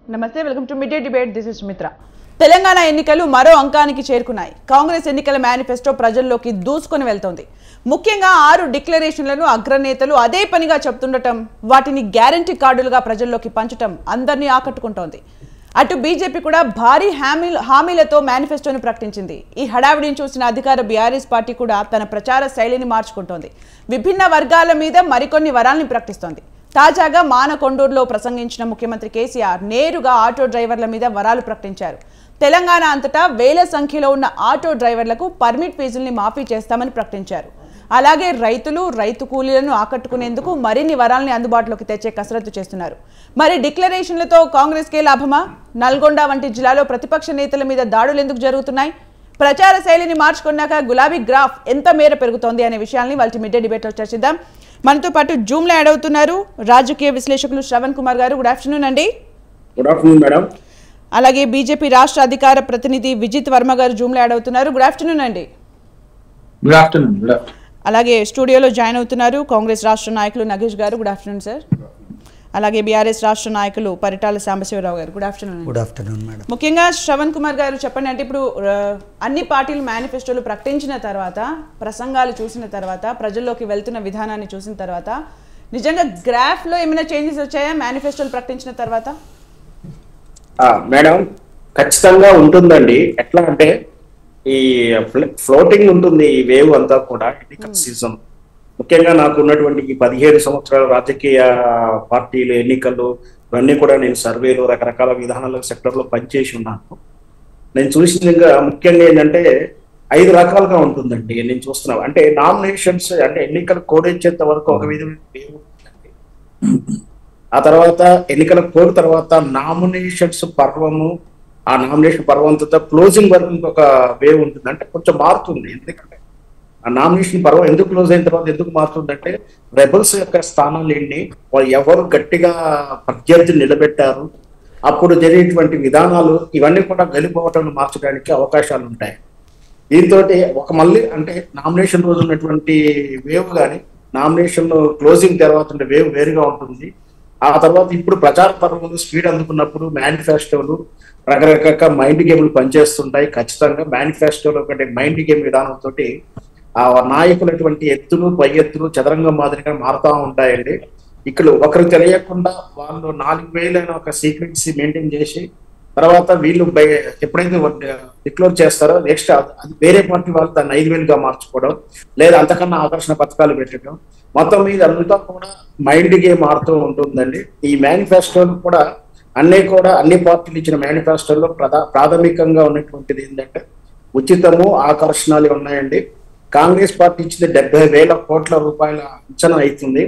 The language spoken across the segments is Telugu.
నమస్తే welcome to mid day debate this is Sumitra Telangana ఎన్నికలు మరో అంకానికి చేరుకున్నాయి కాంగ్రెస్ ఎన్నికల మేనిఫెస్టో ప్రజల్లోకి దూసుకొని వెళ్తోంది ముఖ్యంగా ఆరు డిక్లరేషన్లను అగ్రనేతలు అదే పనిగా చెప్తుండటం వాటిని గ్యారంటీ కార్డులుగా ప్రజల్లోకి పంచటం అందరినీ ఆకట్టుకుంటోంది అటు బీజేపీ కూడా భారీ హామీ హామీలతో మేనిఫెస్టోను ప్రకటించింది ఈ హడావిడిని చూసిన అధికార బీఆర్ఎస్ పార్టీ కూడా తన ప్రచార శైలిని మార్చుకుంటోంది విభిన్న వర్గాల మీద మరికొన్ని వరాల్ని ప్రకటిస్తోంది తాజాగా మానకొండూరులో ప్రసంగించిన ముఖ్యమంత్రి కేసీఆర్ నేరుగా ఆటో డ్రైవర్ల మీద వరాలు ప్రకటించారు తెలంగాణ అంతటా వేల సంఖ్యలో ఉన్న ఆటో డ్రైవర్లకు పర్మిట్ ఫీజుల్ని మాఫీ చేస్తామని ప్రకటించారు అలాగే రైతులు రైతు కూలీలను ఆకట్టుకునేందుకు మరిన్ని వరాల్ని అందుబాటులోకి తెచ్చే కసరత్తు చేస్తున్నారు మరి డిక్లరేషన్లతో కాంగ్రెస్కే లాభమా నల్గొండ వంటి జిల్లాలో ప్రతిపక్ష నేతల మీద దాడులు ఎందుకు జరుగుతున్నాయి ప్రచార శైలిని మార్చుకున్నాక గులాబీ గ్రాఫ్ ఎంత మేర పెరుగుతోంది అనే విషయాల్ని వాళ్ళ మిడ్ డిబేట్లో చర్చిద్దాం మనతో పాటు జూమ్లో యాడ్ అవుతున్నారు రాజకీయ విశ్లేషకులు శ్రవణ్ కుమార్ గారు గుడ్ ఆఫ్టర్నూన్ అండి గుడ్ ఆఫ్టర్నూన్ మేడం అలాగే బీజేపీ రాష్ట్ర అధికార ప్రతినిధి విజిత్ వర్మ గారు జూమ్లో యాడ్ అవుతున్నారు గుడ్ ఆఫ్టర్నూన్ అండి గుడ్ ఆఫ్టర్నూన్ గుడ్ ఆఫ్టర్నూన్ అలాగే స్టూడియోలో జాయిన్ అవుతున్నారు కాంగ్రెస్ రాష్ట్ర నాయకులు నగేష్ గారు గుడ్ ఆఫ్టర్నూన్ సార్ అలాగే బీఆర్ఎస్ రాష్ట్ర నాయకులు పరిటాల సాంబశివరావు గారు good afternoon good afternoon madam ముఖ్యంగా శ్రవణ్ కుమార్ గారు చెప్పండి అంటే ఇప్పుడు ఆ, అన్ని పార్టీలు మేనిఫెస్టోలు ప్రకటించిన తర్వాత ప్రసంగాలు చూసిన తర్వాత ప్రజల్లోకి వెళ్తున్న విధానాన్ని చూసిన తర్వాత నిజంగా గ్రాఫ్లో ఏమైనా చేంజెస్ వచ్చాయా మేనిఫెస్టోలు ప్రకటించిన తర్వాత ఆ, మేడం ఖచ్చితంగా ఉంటుందండి ఎట్లా అంటే ఈ ఫ్లోటింగ్ ఉంటుంది ఈ వేవ్ అంతా కూడా ఎన్నికల సీజన్ ముఖ్యంగా నాకు ఉన్నటువంటి ఈ పదిహేడు సంవత్సరాల రాజకీయ పార్టీలు ఎన్నికలు ఇవన్నీ కూడా నేను సర్వేలు రకరకాల విధానాల సెక్టర్లో పనిచేసి ఉన్నాను నేను చూసిందిగా ముఖ్యంగా ఏంటంటే ఐదు రకాలుగా ఉంటుందండి నేను చూస్తున్నా అంటే నామినేషన్స్ అంటే ఎన్నికలు కోడ్ ఇచ్చేంత వరకు ఒక విధమైన వేవ్ ఉంటుందండి ఆ తర్వాత ఎన్నికల కోడ్ తర్వాత నామినేషన్స్ పర్వము ఆ నామినేషన్ పర్వం తర్వాత క్లోజింగ్ వరకు ఇంకొక వేవ్ ఉంటుంది అంటే కొంచెం మారుతుంది ఎందుకంటే ఆ నామినేషన్ పర్వం ఎందుకు క్లోజ్ అయిన తర్వాత ఎందుకు మారుతుందంటే రెబల్స్ యొక్క స్థానాలు ఏంటి వాళ్ళు ఎవరు గట్టిగా ప్రత్యర్థిని నిలబెట్టారు అప్పుడు జరిగేటువంటి విధానాలు ఇవన్నీ కూడా గెలిపోవటం మార్చడానికి అవకాశాలు ఉంటాయి దీంతో ఒక మళ్ళీ అంటే నామినేషన్ రోజు ఉన్నటువంటి వేవ్ కానీ నామినేషన్ క్లోజింగ్ తర్వాత ఉండే వేవ్ వేరుగా ఉంటుంది ఆ తర్వాత ఇప్పుడు ప్రచార పర్వంలో స్పీడ్ అందుకున్నప్పుడు మేనిఫెస్టోలు రకరకాల మైండ్ గేమ్లు పనిచేస్తుంటాయి ఖచ్చితంగా మేనిఫెస్టోలో ఒకటి మైండ్ గేమ్ విధానంతో ఆ నాయకులటువంటి ఎత్తులు పై ఎత్తులు చదరంగం మాదిరిగా మారుతా ఉంటాయండి ఇక్కడ ఒకరు తెలియకుండా వాళ్ళు నాలుగు వేలైన ఒక సీక్రెన్సీ మెయింటైన్ చేసి తర్వాత వీళ్ళు బయ- ఎప్పుడైతే డిక్లోర్ చేస్తారో నెక్స్ట్ అది వేరే పార్టీ వాళ్ళు దాన్ని ఐదు వేలుగా మార్చుకోవడం లేదా అంతకన్నా ఆకర్షణ పథకాలు పెట్టడం మొత్తం మీద అంతా కూడా మైండ్ గేమ్ ఆడుతూ ఉంటుందండి ఈ మేనిఫెస్టోలు కూడా అన్నీ కూడా అన్ని పార్టీలు ఇచ్చిన మేనిఫెస్టోలో ప్రధా ప్రాథమికంగా ఉన్నటువంటిది ఏంటంటే ఉచితము ఆకర్షణలు ఉన్నాయండి కాంగ్రెస్ పార్టీ ఇచ్చింది డెబ్బై వేల కోట్ల రూపాయల అంచనా అవుతుంది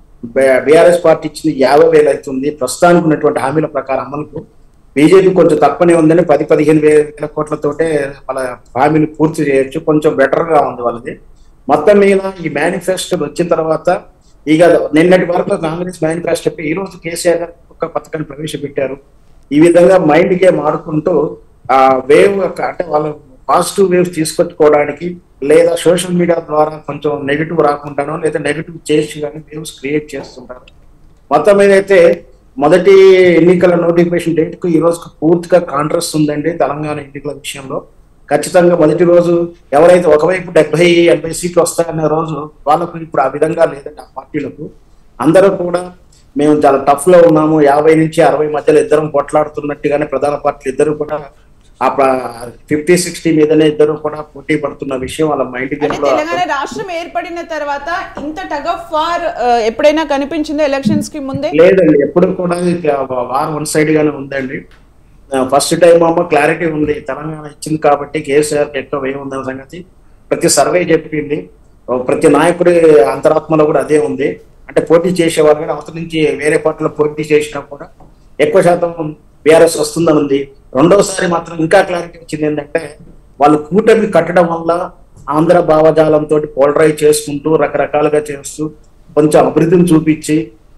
బీఆర్ఎస్ పార్టీ ఇచ్చింది యాభై వేలు అవుతుంది ప్రస్తుతానికి ఉన్నటువంటి హామీల ప్రకారం అమలుకు బీజేపీ కొంచెం తక్కువనే ఉందని పది పదిహేను వేల కోట్లతోటే వాళ్ళ హామీలు పూర్తి చేయొచ్చు కొంచెం బెటర్ గా ఉంది వాళ్ళది మొత్తం మీద ఈ మేనిఫెస్టో వచ్చిన తర్వాత ఇక నిన్నటి వరకు కాంగ్రెస్ మేనిఫెస్టో ఈ రోజు కేసీఆర్ గారు ఒక పథకాన్ని ప్రవేశపెట్టారు ఈ విధంగా మైండ్ గేమ్ ఆడుకుంటూ ఆ వేవ్ యొక్క అంటే వాళ్ళ పాజిటివ్ వేవ్స్ తీసుకొచ్చుకోవడానికి లేదా సోషల్ మీడియా ద్వారా కొంచెం నెగిటివ్ రాకుండానో లేదా నెగిటివ్ చేసి కానీ వేవ్స్ క్రియేట్ చేస్తుంటారు మొత్తం మీద అయితే మొదటి ఎన్నికల నోటిఫికేషన్ డేట్ కు ఈ రోజుకు పూర్తిగా కాంట్రాస్ట్ ఉందండి తెలంగాణ ఎన్నికల విషయంలో ఖచ్చితంగా మొదటి రోజు ఎవరైతే ఒకవైపు డెబ్బై ఎనభై సీట్లు వస్తాయన్న రోజు వాళ్ళకు ఇప్పుడు ఆ విధంగా లేదండి ఆ పార్టీలకు అందరూ కూడా మేము చాలా టఫ్ లో ఉన్నాము యాభై నుంచి అరవై మధ్యలో ఇద్దరం కొట్లాడుతున్నట్టుగానే ప్రధాన పార్టీలు ఇద్దరు కూడా ఆ ఫిఫ్టీ సిక్స్టీ మీదనే ఇద్దరు కూడా పోటీ పడుతున్న విషయం వాళ్ళ మైండ్ అంటే గేమ్ లో తెలంగాణ రాష్ట్రం ఏర్పడిన తర్వాత ఇంత టగ్ ఆఫ్ వార్ ఎప్పుడైనా కనిపించిందో ఎలక్షన్స్ కి ముందే లేదండి ఎప్పుడు కూడా ఇది వార్ వన్ సైడ్ గానే ఉందండి ఫస్ట్ టైం అమ్మ క్లారిటీ ఉంది తెలంగాణ ఇచ్చింది కాబట్టి కేసీఆర్ ఎక్కువ ఏముందన్న సంగతి ప్రతి సర్వే చెప్పింది ఓ ప్రతి నాయకుడి అంతరాత్మలో కూడా అదే ఉంది అంటే పోటీ చేసేవారు కానీ అవతల నుంచి వేరే పార్టీలో పోటీ చేసినా కూడా ఎక్కువ శాతం బీఆర్ఎస్ వస్తుందని ఉంది రెండోసారి మాత్రం ఇంకా క్లారిటీ వచ్చింది ఏంటంటే వాళ్ళు కూటమి కట్టడం వల్ల ఆంధ్ర భావజాలంతో పోలరైజ్ చేసుకుంటూ రకరకాలుగా చేస్తూ కొంచెం అభివృద్ధిని చూపించి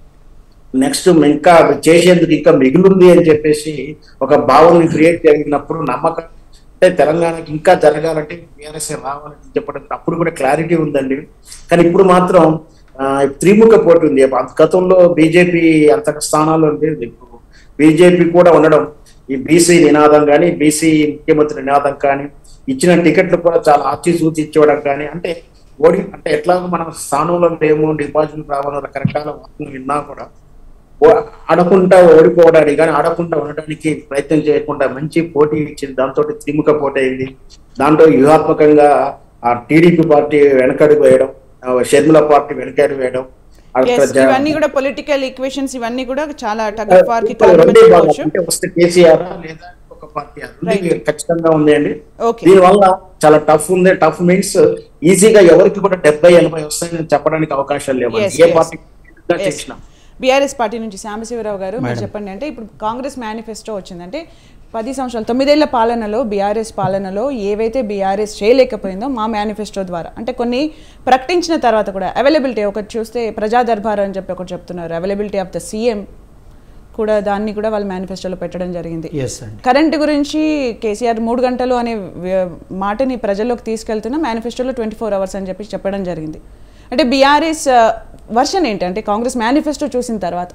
నెక్స్ట్ ఇంకా చేసేందుకు ఇంకా మిగిలింది అని చెప్పేసి ఒక భావనని క్రియేట్ జరిగినప్పుడు నమ్మకం అంటే తెలంగాణకి ఇంకా జరగాలంటే బీఆర్ఎస్ రావాలని చెప్పడం అప్పుడు కూడా క్లారిటీ ఉందండి కానీ ఇప్పుడు మాత్రం ఆ, త్రిముఖ పోటీ ఉంది గతంలో బీజేపీ అంత స్థానాలు ఉండేది ఇప్పుడు బీజేపీ కూడా ఉండడం ఈ బీసీ నినాదం కానీ బీసీ ముఖ్యమంత్రి నినాదం కానీ ఇచ్చిన టికెట్లు కూడా చాలా ఆచి సూచి ఇచ్చేవడం కానీ అంటే ఓడి అంటే ఎట్లా మనం స్థానంలో లేము డిపాజిట్ రావాలని రకరకాల వార్తలు విన్నా కూడా ఓ- ఆడకుండా ఓడిపోవడానికి కానీ ఆడకుండా ఉండడానికి ప్రయత్నం చేయకుండా మంచి పోటీ ఇచ్చింది దాంతో త్రిముఖ పోటీ అయింది దాంట్లో వ్యూహాత్మకంగా ఆ టీడీపీ పార్టీ వెనకడుగు వేయడం ఆ షర్మిల పార్టీ వెనకడుగు వేయడం అక్కడ Yes, జ- ఇవన్నీ కూడా పొలిటికల్ ఈక్వేషన్స్ ఇవన్నీ కూడా చాలా టగ్ ఆఫ్ వార్ కి ఇప్పుడు కారణం రెండే భాగం. చెప్పుకోవచ్చు అంటే వస్తే కేసీఆర్ లేదా ఒక పార్టీ Right. ఖచ్చితంగా ఉంది అండి Okay. దీని వల్ల చాలా టఫ్ ఉంది టఫ్ మీన్స్ ఈజీగా ఎవరికి కూడా డెబ్బై ఎనభై వస్తాయని చెప్పడానికి అవకాశాలు లేవు Yes, ఏ yes. పార్టీ చేసినా బీఆర్ఎస్ పార్టీ నుంచి సాంబశివరావు గారు మీరు చెప్పండి అంటే ఇప్పుడు కాంగ్రెస్ మేనిఫెస్టో వచ్చిందంటే పది సంవత్సరాలు తొమ్మిదేళ్ల పాలనలో బీఆర్ఎస్ పాలనలో ఏవైతే బీఆర్ఎస్ చేయలేకపోయిందో మా మేనిఫెస్టో ద్వారా అంటే కొన్ని ప్రకటించిన తర్వాత కూడా అవైలబిలిటీ ఒకటి చూస్తే ప్రజా దర్బార్ అని చెప్పి ఒకటి చెప్తున్నారు అవైలబిలిటీ ఆఫ్ ద సీఎం కూడా దాన్ని కూడా వాళ్ళు మేనిఫెస్టోలో పెట్టడం జరిగింది ఎస్ అండి కరెంట్ గురించి కేసీఆర్ మూడు గంటలు అనే వ్య- మాటని ప్రజల్లోకి తీసుకెళ్తున్న మేనిఫెస్టోలో ట్వంటీ ఫోర్ అవర్స్ అని చెప్పి చెప్పడం జరిగింది అంటే బీఆర్ఎస్ వర్షన్ ఏంటి అంటే కాంగ్రెస్ మేనిఫెస్టో చూసిన తర్వాత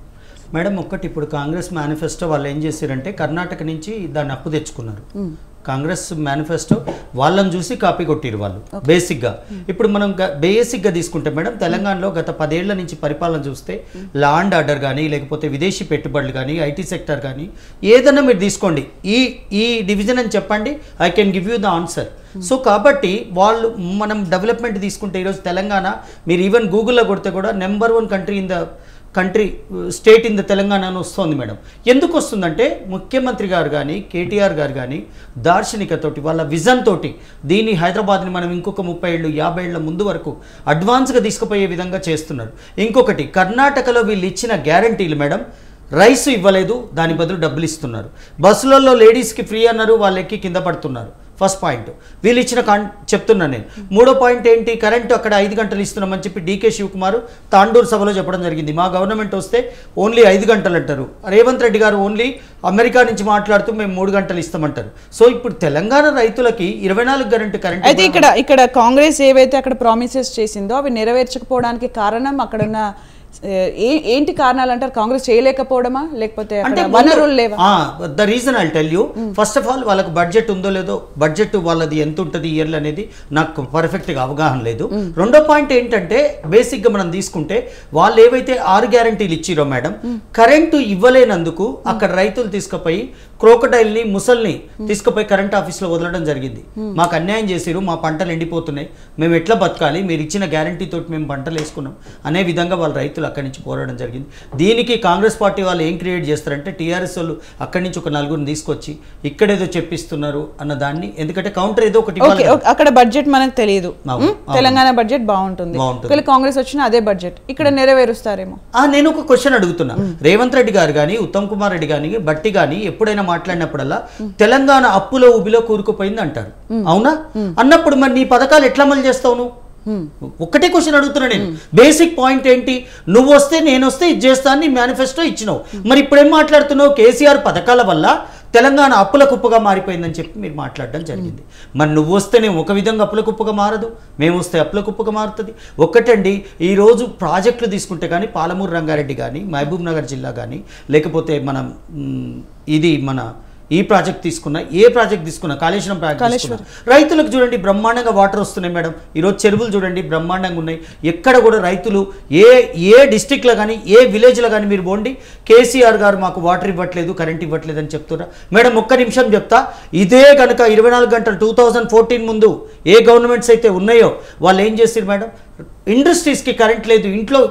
మేడం ఒక్కటి ఇప్పుడు కాంగ్రెస్ మేనిఫెస్టో వాళ్ళు ఏం చేశారంటే కర్ణాటక నుంచి దాన్ని అప్పు తెచ్చుకున్నారు కాంగ్రెస్ మేనిఫెస్టో వాళ్ళని చూసి కాపీ కొట్టిరు వాళ్ళు బేసిక్గా ఇప్పుడు మనం గ- బేసిక్గా తీసుకుంటే మేడం తెలంగాణలో గత పదేళ్ల నుంచి పరిపాలన చూస్తే లా అండ్ ఆర్డర్ కానీ లేకపోతే విదేశీ పెట్టుబడులు కానీ ఐటీ సెక్టర్ కానీ ఏదైనా మీరు తీసుకోండి ఈ ఈ డివిజన్ అని చెప్పండి I can give you the answer so కాబట్టి వాళ్ళు మనం డెవలప్మెంట్ తీసుకుంటే ఈరోజు తెలంగాణ మీరు ఈవెన్ గూగుల్లో కొడితే కూడా number one country in the country state in the Telangana అని వస్తుంది మేడం ఎందుకు వస్తుందంటే ముఖ్యమంత్రి గారు కానీ కేటీఆర్ గారు కానీ దార్శనికతోటి వాళ్ళ విజన్ తోటి దీన్ని హైదరాబాద్ని మనం ఇంకొక ముప్పై ఏళ్ళు యాభై ఏళ్ళ ముందు వరకు అడ్వాన్స్గా తీసుకుపోయే విధంగా చేస్తున్నారు ఇంకొకటి కర్ణాటకలో వీళ్ళు ఇచ్చిన గ్యారంటీలు మేడం రైస్ ఇవ్వలేదు దాని బదులు డబ్బులు ఇస్తున్నారు బస్సులలో లేడీస్కి ఫ్రీ అన్నారు వాళ్ళు ఎక్కి కింద పడుతున్నారు ఫస్ట్ పాయింట్ వీళ్ళు ఇచ్చిన కాన్ చెప్తున్నాను నేను మూడో పాయింట్ ఏంటి కరెంటు అక్కడ ఐదు గంటలు ఇస్తున్నామని చెప్పి డీకే శివకుమార్ తాండూరు సభలో చెప్పడం జరిగింది మా గవర్నమెంట్ వస్తే ఓన్లీ ఐదు గంటలు అంటారు రేవంత్ రెడ్డి గారు ఓన్లీ అమెరికా నుంచి మాట్లాడుతూ మేము మూడు గంటలు ఇస్తామంటారు సో ఇప్పుడు తెలంగాణ రైతులకి ఇరవై నాలుగు గంట కరెంట్ అయితే ఇక్కడ ఇక్కడ కాంగ్రెస్ ఏవైతే అక్కడ ప్రామిసెస్ చేసిందో అవి నెరవేర్చకపోవడానికి కారణం అక్కడున్న ఏ ఏంటి కారణాలు అంటారు కాంగ్రెస్ చేయలేకపోవడమా లేకపోతే అక్కడ వనరులు లేవా the reason I tell you first of all వాళ్ళకి బడ్జెట్ ఉందో లేదో బడ్జెట్ వాళ్ళది ఎంత ఉంటుంది ఇయర్లు అనేది నాకు పర్ఫెక్ట్గా అవగాహన లేదు రెండో పాయింట్ ఏంటంటే బేసిక్గా మనం తీసుకుంటే వాళ్ళు ఏవైతే ఆరు గ్యారంటీలు ఇచ్చిరో మేడం కరెంటు ఇవ్వలేనందుకు అక్కడ రైతులు తీసుకుపోయి క్రోకడైల్ని ముసల్ని తీసుకుపోయి కరెంట్ ఆఫీస్లో వదలడం జరిగింది మాకు అన్యాయం చేసిరు మా పంటలు ఎండిపోతున్నాయి మేము ఎట్లా బతకాలి మీరు ఇచ్చిన గ్యారంటీ తోటి మేము పంటలు వేసుకున్నాం అనే విధంగా వాళ్ళ రైతులు అక్కడి నుంచి పోరాడడం జరిగింది దీనికి కాంగ్రెస్ పార్టీ వాళ్ళు ఏం క్రియేట్ చేస్తారంటే టీఆర్ఎస్ వాళ్ళు అక్కడి నుంచి ఒక నలుగురిని తీసుకొచ్చి ఇక్కడేదో చెప్పిస్తున్నారు అన్న దాన్ని ఎందుకంటే కౌంటర్ ఏదో ఒకటి ఇవ్వాలి ఓకే కదా. ఓకే, అక్కడ బడ్జెట్ మనకు తెలియదు అవును, ఉమ్, తెలంగాణ బడ్జెట్ బాగుంటుంది బాగుంటుంది. ఒకవేళ కాంగ్రెస్ వచ్చిన అదే బడ్జెట్ ఇక్కడ నెరవేరుస్తారేమో ఆ నేను ఒక క్వశ్చన్ అడుగుతున్నా రేవంత్ రెడ్డి గారు కానీ ఉత్తమ్ కుమార్ రెడ్డి కానీ బట్టి కానీ ఎప్పుడైనా మాట్లాడినప్పుడల్లా తెలంగాణ అప్పులో ఉబిలో కూరుకుపోయింది అంటారు అవునా అన్నప్పుడు మరి నీ పథకాలు ఎట్లా అమలు చేస్తావు నువ్వు ఒక్కటే క్వశ్చన్ అడుగుతున్నా నేను బేసిక్ పాయింట్ ఏంటి నువ్వు వస్తే నేను వస్తే ఇది చేస్తాను నీ మేనిఫెస్టో ఇచ్చినావు మరి ఇప్పుడేం మాట్లాడుతున్నావు కేసీఆర్ పథకాల వల్ల తెలంగాణ అప్పుల కుప్పగా మారిపోయిందని చెప్పి మీరు మాట్లాడడం జరిగింది మరి నువ్వు వస్తేనే ఒక విధంగా అప్పుల కుప్పగా మారదు మేము వస్తే అప్పుల కుప్పగా మారుతుంది ఒక్కటండి ఈరోజు ప్రాజెక్టులు తీసుకుంటే కానీ పాలమూరు రంగారెడ్డి కానీ మహబూబ్ నగర్ జిల్లా కానీ లేకపోతే మనం మ్, ఇది మన ఈ ప్రాజెక్ట్ తీసుకున్నా ఏ ప్రాజెక్ట్ తీసుకున్నా కాళేశ్వరం ప్రాజెక్ట్ తీసుకున్నా రైతులకు చూడండి బ్రహ్మాండంగా వాటర్ వస్తున్నాయి మేడం ఈరోజు చెరువులు చూడండి బ్రహ్మాండంగా ఉన్నాయి ఎక్కడ కూడా రైతులు ఏ ఏ డిస్టిక్లో కానీ ఏ విలేజ్లో కానీ మీరు పోండి కేసీఆర్ గారు మాకు వాటర్ ఇవ్వట్లేదు కరెంట్ ఇవ్వట్లేదు అని చెప్తున్నా మేడం ఒక్క నిమిషం చెప్తా ఇదే కనుక ఇరవై నాలుగు గంటలు టూ థౌజండ్ ఫోర్టీన్ ముందు ఏ గవర్నమెంట్స్ అయితే ఉన్నాయో వాళ్ళు ఏం చేస్తారు మేడం ఇండస్ట్రీస్కి కరెంట్ లేదు ఇంట్లో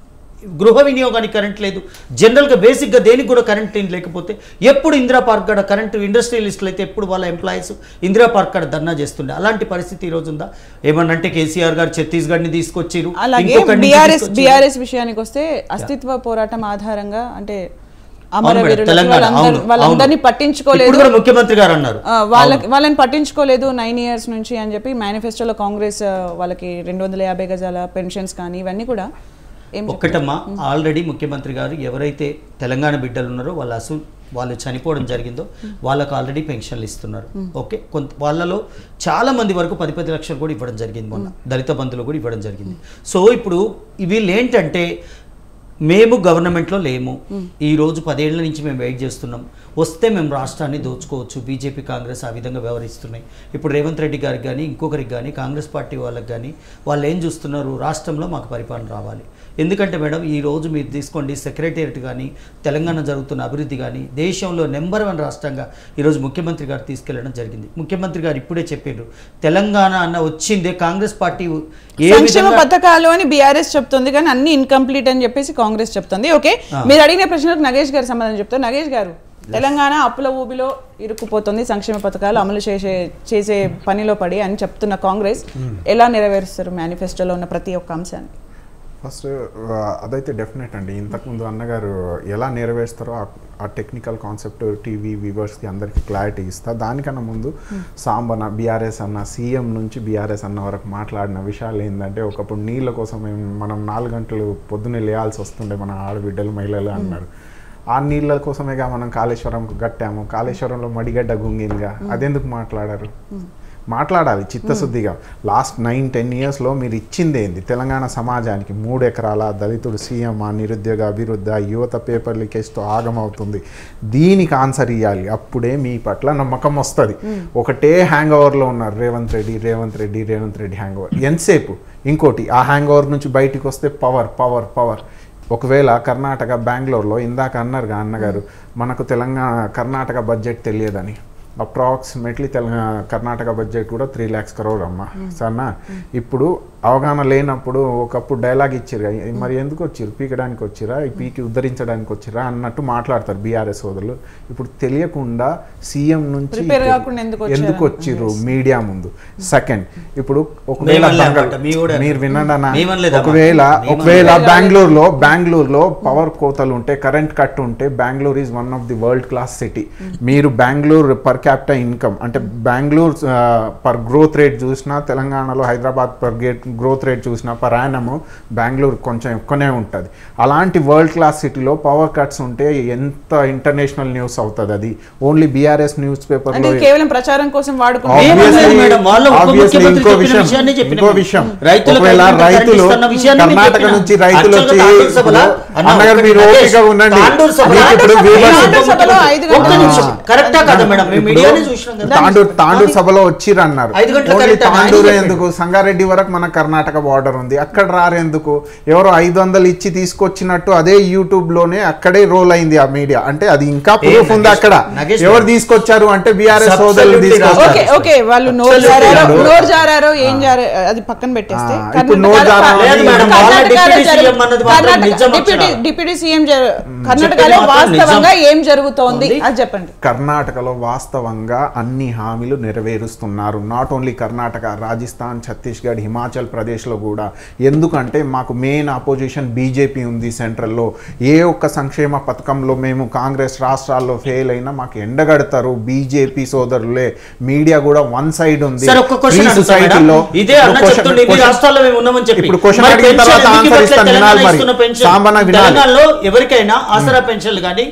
గృహ వినియోగానికి కరెంట్ లేదు జనరల్గా బేసిక్గా దేనికి కూడా కరెంట్ ఏం లేకపోతే ఎప్పుడు ఇందిరా పార్క్ కాడ కరెంటు ఇండస్ట్రియలిస్టులు అయితే ఎప్పుడు వాళ్ళ ఎంప్లాయీస్ ఇందిరా పార్క్ కాడ ధర్నా చేస్తుండే అలాంటి పరిస్థితి ఈ రోజు ఉందా ఏమన్నంటే కేసీఆర్ గారు ఛత్తీస్గఢ్ని తీసుకొచ్చిరు అలాగే ఇంకొకరిని బీఆర్ఎస్ తీసుకొచ్చిరు. బీఆర్ఎస్ విషయానికి వస్తే అస్తిత్వ పోరాటం ఆధారంగా అంటే అవును మేడం, అమరవీరులు తెలంగాణ వాళ్ళందరూ- అవును, వాళ్ళందరినీ అవును. పట్టించుకోలేదు ఇప్పుడు కూడా ముఖ్యమంత్రి గారు అన్నారు ఆ, వాళ్ళకి వాళ్ళని పట్టించుకోలేదు నైన్ ఇయర్స్ నుంచి అని చెప్పి మేనిఫెస్టోలో కాంగ్రెస్ ఆ, వాళ్ళకి రెండు వందల యాభై గజాల పెన్షన్స్ కానీ ఇవన్నీ కూడా ఏం చెప్పారు? ఒక్కటమ్మా ఆల్రెడీ ముఖ్యమంత్రి గారు ఎవరైతే తెలంగాణ బిడ్డలు ఉన్నారో వాళ్ళ అసు వాళ్ళు చనిపోవడం జరిగిందో వాళ్ళకు ఆల్రెడీ పెన్షన్లు ఇస్తున్నారు ఓకే కొంత వాళ్ళలో చాలా మంది వరకు పది పది లక్షలు కూడా ఇవ్వడం జరిగింది మొన్న దళిత బంధువులు కూడా ఇవ్వడం జరిగింది సో ఇప్పుడు వీళ్ళు ఏంటంటే మేము గవర్నమెంట్లో లేము ఈ రోజు పదేళ్ల నుంచి మేము వెయిట్ చేస్తున్నాం వస్తే మేము రాష్ట్రాన్ని దోచుకోవచ్చు బీజేపీ కాంగ్రెస్ ఆ విధంగా వ్యవహరిస్తున్నాయి ఇప్పుడు రేవంత్ రెడ్డి గారికి కానీ ఇంకొకరికి కానీ కాంగ్రెస్ పార్టీ వాళ్ళకి కానీ వాళ్ళు ఏం చూస్తున్నారు రాష్ట్రంలో మాకు పరిపాలన రావాలి ఎందుకంటే మేడం ఈ రోజు మీరు తీసుకోండి సెక్రటేరియట్ కానీ తెలంగాణ జరుగుతున్న అభివృద్ధి కానీ దేశంలో నెంబర్ వన్ రాష్ట్రంగా ఈరోజు ముఖ్యమంత్రి గారు తీసుకెళ్లడం జరిగింది ముఖ్యమంత్రి గారు ఇప్పుడే చెప్పారు తెలంగాణ అన్న వచ్చిందే కాంగ్రెస్ పార్టీ ఏ సంక్షేమ విధంగా పథకాలు అని బీఆర్ఎస్ చెప్తుంది కానీ అన్ని ఇన్కంప్లీట్ అని చెప్పేసి కాంగ్రెస్ చెప్తుంది ఓకే మీరు అడిగిన ప్రశ్నలకు నగేష్ గారు సమాధానం చెప్తారు నగేష్ గారు తెలంగాణ అప్పుల ఊబిలో ఇరుక్కుపోతుంది సంక్షేమ పథకాలు అమలు చేసే చేసే పనిలో పడి అని చెప్తున్న కాంగ్రెస్ ఎలా నెరవేరుస్తారు మేనిఫెస్టోలో ఉన్న ప్రతి ఒక్క అంశాన్ని ఫస్ట్ ఆ, అదైతే డెఫినెట్ అండి ఇంతకుముందు అన్నగారు ఎలా నెరవేరుస్తారో ఆ- ఆ టెక్నికల్ కాన్సెప్ట్ టీవీ వ్యూవర్స్కి అందరికీ క్లారిటీ ఇస్తా దానికన్నా ముందు సాంబన బీఆర్ఎస్ అన్న సీఎం నుంచి బీఆర్ఎస్ అన్న వరకు మాట్లాడిన విషయాలు ఏంటంటే ఒకప్పుడు నీళ్ళ కోసం మేము- మనం నాలుగు గంటలు పొద్దున్నే లేయాల్సి వస్తుండే మన ఆడబిడ్డలు మహిళలు అన్నారు ఆ నీళ్ళ కోసమేగా మనం కాళేశ్వరం కట్టాము కాళేశ్వరంలో మడిగడ్డ గుంగిందిగా అదెందుకు మాట్లాడారు మాట్లాడాలి చిత్తశుద్ధిగా లాస్ట్ నైన్ టెన్ ఇయర్స్లో మీరు ఇచ్చింది ఏంది తెలంగాణ సమాజానికి మూడు ఎకరాల దళితుడు సీఎం ఆ నిరుద్యోగ అభివృద్ధి యువత పేపర్ లీకేజ్తో ఆగమవుతుంది దీనికి ఆన్సర్ ఇవ్వాలి అప్పుడే మీ పట్ల నమ్మకం వస్తుంది ఒకటే హ్యాంగ్ ఓవర్లో ఉన్నారు రేవంత్ రెడ్డి రేవంత్ రెడ్డి రేవంత్ రెడ్డి హ్యాంగ్ ఓవర్ ఎంతసేపు ఇంకోటి ఆ హ్యాంగ్ ఓవర్ నుంచి బయటికి వస్తే పవర్ పవర్ పవర్ ఒకవేళ కర్ణాటక బెంగళూరులో ఇందాక అన్నారుగా అన్నగారు మనకు తెలంగాణ కర్ణాటక బడ్జెట్ తెలియదని అప్రాక్సిమేట్లీ తెలంగాణ కర్ణాటక బడ్జెట్ కూడా త్రీ ల్యాక్స్ కరోడ్ అమ్మ సరేనా ఇప్పుడు అవగాహన లేనప్పుడు ఒకప్పుడు డైలాగ్ ఇచ్చారు మరి ఎందుకు వచ్చారు పీకడానికి వచ్చిరా ఈ పీకి ఉద్ధరించడానికి వచ్చిరా అన్నట్టు మాట్లాడతారు బీఆర్ఎస్ సోదరులు ఇప్పుడు తెలియకుండా సీఎం నుంచి Prepare కాకుండా ఎందుకు వచ్చారు? ఎందుకు వచ్చిర్రు మీడియా ముందు సెకండ్ ఇప్పుడు ఒకవేళ మేమనలే బంగాల్- అన్నమాట, మీ కూడా మీరు వినండి అన్న మేమనలేదమ్మా. ఒకవేళ మేమనలేదు. ఒకవేళ బెంగళూరులో బెంగళూరులో పవర్ కోతలు ఉంటే కరెంట్ కట్ ఉంటే Bengaluru is one of the world class city మీరు బెంగళూరు పర్ క్యాపిటల్ ఇన్కమ్ అంటే బెంగళూరు పర్ గ్రోత్ రేట్ చూసినా తెలంగాణలో హైదరాబాద్ పర్ గేట్ గ్రోత్ రేట్ చూసినా పర్ యానము బెంగళూరు కొంచెం ఎక్కువనే ఉంటుంది అలాంటి వరల్డ్ క్లాస్ సిటీలో పవర్ కట్స్ ఉంటే ఎంత ఇంటర్నేషనల్ న్యూస్ అవుతుంది అది ఓన్లీ బీఆర్ఎస్ న్యూస్ అంటే పేపర్లో ఇది కేవలం ప్రచారం కోసం వాడుకుంటే Obviously- Obviously- మేడం, వాళ్ళ ఉప obviously ముఖ్యమంత్రి ఇంకో చెప్పిన విషయం విషయాన్ని చెప్పిన ఇంకో మేము. విషయం రైతులకు ఒకవేళ కరెంట్ రైతులు ఇస్తున్న విషయాన్ని మేము కర్ణాటక చెప్పినాం. నుంచి రైతులు వచ్చి Actually గా తాండూరు సభలో ఇప్పుడు అన్న అన్నగారు ఒకటి మీరు నగేష్, ఓపికగా ఉండండి తాండూరు సభలో- మీకు ఇప్పుడు తాండూరు viewers- తాండూరు సభలో ఐదు ఒక్క గంటల నిమిషం. నుంచి. కరెక్టా కదా మేడం మేము ఇప్పుడు మీడియానే చూసినాం కదా తాండూరు తాండూరు సభలో వచ్చిర్రు అన్నారు ఐదు గంటల ఓన్లీ కరెక్ట్ అని ఆయన తాండూరు చెప్పాడు. ఎందుకు సంగారెడ్డి వరకు మన కర్ణాటక బార్డర్ ఉంది అక్కడ రారెందుకు ఎవరో ఐదు వందలు ఇచ్చి తీసుకొచ్చినట్టు అదే యూట్యూబ్ లోనే అక్కడే రోల్ అయింది ఆ మీడియా అంటే అది ఇంకా ప్రూఫ్ ఉంది నగేష్ అక్కడ నగేష్ ఎవరు తీసుకొచ్చారు అంటే బీఆర్ఎస్ సోదరులు Absolutely తీసుకొచ్చారు ఓకే ఓకే వాళ్ళు నోరు Absolutely. జారారో ఇప్పుడు- నోరు జారారో ఏం జారో అది పక్కన పెట్టేస్తే ఆ, ఇప్పుడు నోరు కర్ణాటకలో జారారో లేదు మేడం, వాళ్ళ కర్ణాటకలో డిప్యూటీ జరుగు- సీఎం అన్నది మాత్రం కర్ణాటక- నిజం డిప్యూటీ అక్షరాలు. డిప్యూటీ సీఎం జరు- కర్ణాటకలో చెప్పేది మాత్రం వాస్తవంగా నిజం. ఏం జరుగుతోంది ఉంది. అది చెప్పండి కర్ణాటకలో వాస్తవంగా అన్ని హామీలు నెరవేరుస్తున్నారు నాట్ ఓన్లీ కర్ణాటక రాజస్థాన్ ఛత్తీస్గఢ్ హిమాచల్ ప్రదేశ్లో కూడా ఎందుకంటే మాకు మెయిన్ అపోజిషన్ బీజేపీ ఉంది సెంట్రల్లో ఏ ఒక్క సంక్షేమ పథకంలో మేము కాంగ్రెస్ రాష్ట్రాల్లో ఫెయిల్ అయినా మాకు ఎండగడతారు బీజేపీ సోదరులే మీడియా కూడా వన్ సైడ్ ఉంది సార్ ఒక్క క్వశ్చన్ Free society లో- ఇదే అన్న ఇప్పుడు question- చెప్తుండే ఇన్ని question- రాష్ట్రాల్లో మేము ఉన్నామని చెప్పి ఇప్పుడు క్వశ్చన్ మరి అడిగిన పెన్షన్ తర్వాత ఎందుకు ఆన్సర్ ఇవ్వట్లేదు? ఇస్తాను తెలంగాణ వినాలి మరి ఇస్తున్న పెన్షన్ సాంబన వినాలి తెలంగాణలో ఎవరికైనా ఆసరా పెన్షన్లు కానీ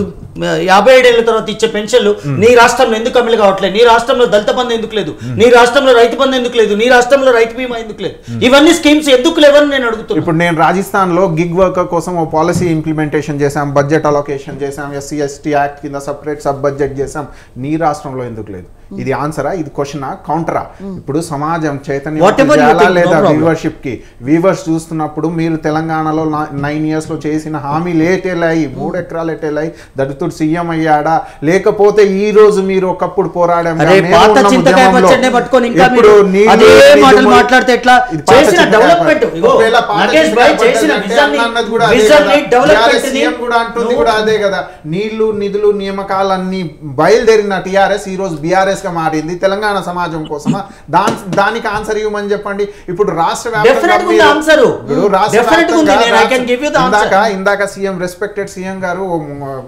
యాభై ఏడేళ్ల తర్వాత ఇచ్చే పెన్షన్లు నీ రాష్ట్రంలో ఎందుకు అమలు కావట్లేదు నీ రాష్ట్రంలో దళిత బంధు ఎందుకు లేదు నీ రాష్ట్రంలో రైతు బంధు ఎందుకు లేదు నీ రాష్ట్రంలో రైతు బీమా ఎందుకు లేదు ఇవన్నీ స్కీమ్స్ ఎందుకు లేవని నేను అడుగుతున్నాను ఇప్పుడు నేను రాజస్థాన్ లో గిగ్ వర్కర్ కోసం ఓ పాలసీ ఇంప్లిమెంటేషన్ చేశాం బడ్జెట్ అలొకేషన్ చేశాం ఎస్సీ ఎస్టీ యాక్ట్ కింద సపరేట్ సబ్ బడ్జెట్ చేశాం నీ రాష్ట్రంలో ఎందుకు లేదు ఇది ఆన్సరా ఇది క్వశ్చనా కౌంటరా ఇప్పుడు సమాజం చైతన్యం Whatever you చేయాలా think, no లేదా problem. వ్యూవర్షిప్ కి వ్యూవర్స్ చూస్తున్నప్పుడు మీరు తెలంగాణలో నైన్ ఇయర్స్ లో చేసిన హామీలు ఏటెలాయి మూడు ఎకరాలు ఎటెలాయి దళితుడు సీఎం అయ్యాడా లేకపోతే ఈ రోజు మీరు ఒకప్పుడు పోరాడాం అరే మేము పాత ఉన్న చింతకాయ ఉద్యమంలో పచ్చడినే పట్టుకొని ఇంకా ఎప్పుడు మీరు నీళ్లు, అదే నిధులు, మాటలు మాట్లాడితే ఎట్లా ఇది పాత చేసిన చింతకాయ డెవలప్మెంట్ పచ్చడి. ఇగో ఒకవేళ పాత నాగేష్ చింతకాయ భాయ్ చేసిన పచ్చడి అంటే విజన్ అన్నది కూడా అదే విజన్ ని కదా. డెవలప్మెంట్ TRS సీఎం కూడా అంటుంది కూడా అదే కదా నీళ్లు నిధులు నియామకాలన్నీ బయలుదేరిన టిఆర్ఎస్ ఈ రోజు బీఆర్ఎస్ గా మారింది తెలంగాణ సమాజం కోసమా దాని దానికి ఆన్సర్ ఇవ్వమని చెప్పండి ఇప్పుడు రాష్ట్ర Definitely వ్యాప్తంగా ఉంది మీరు- answer. ఇప్పుడు రాష్ట్ర Definitely ఉంది. వ్యాప్తంగా నేను I can give you the ఇందాక answer. ఇందాక సీఎం రెస్పెక్టెడ్ సీఎం గారు ఓ మ- గొప్పగా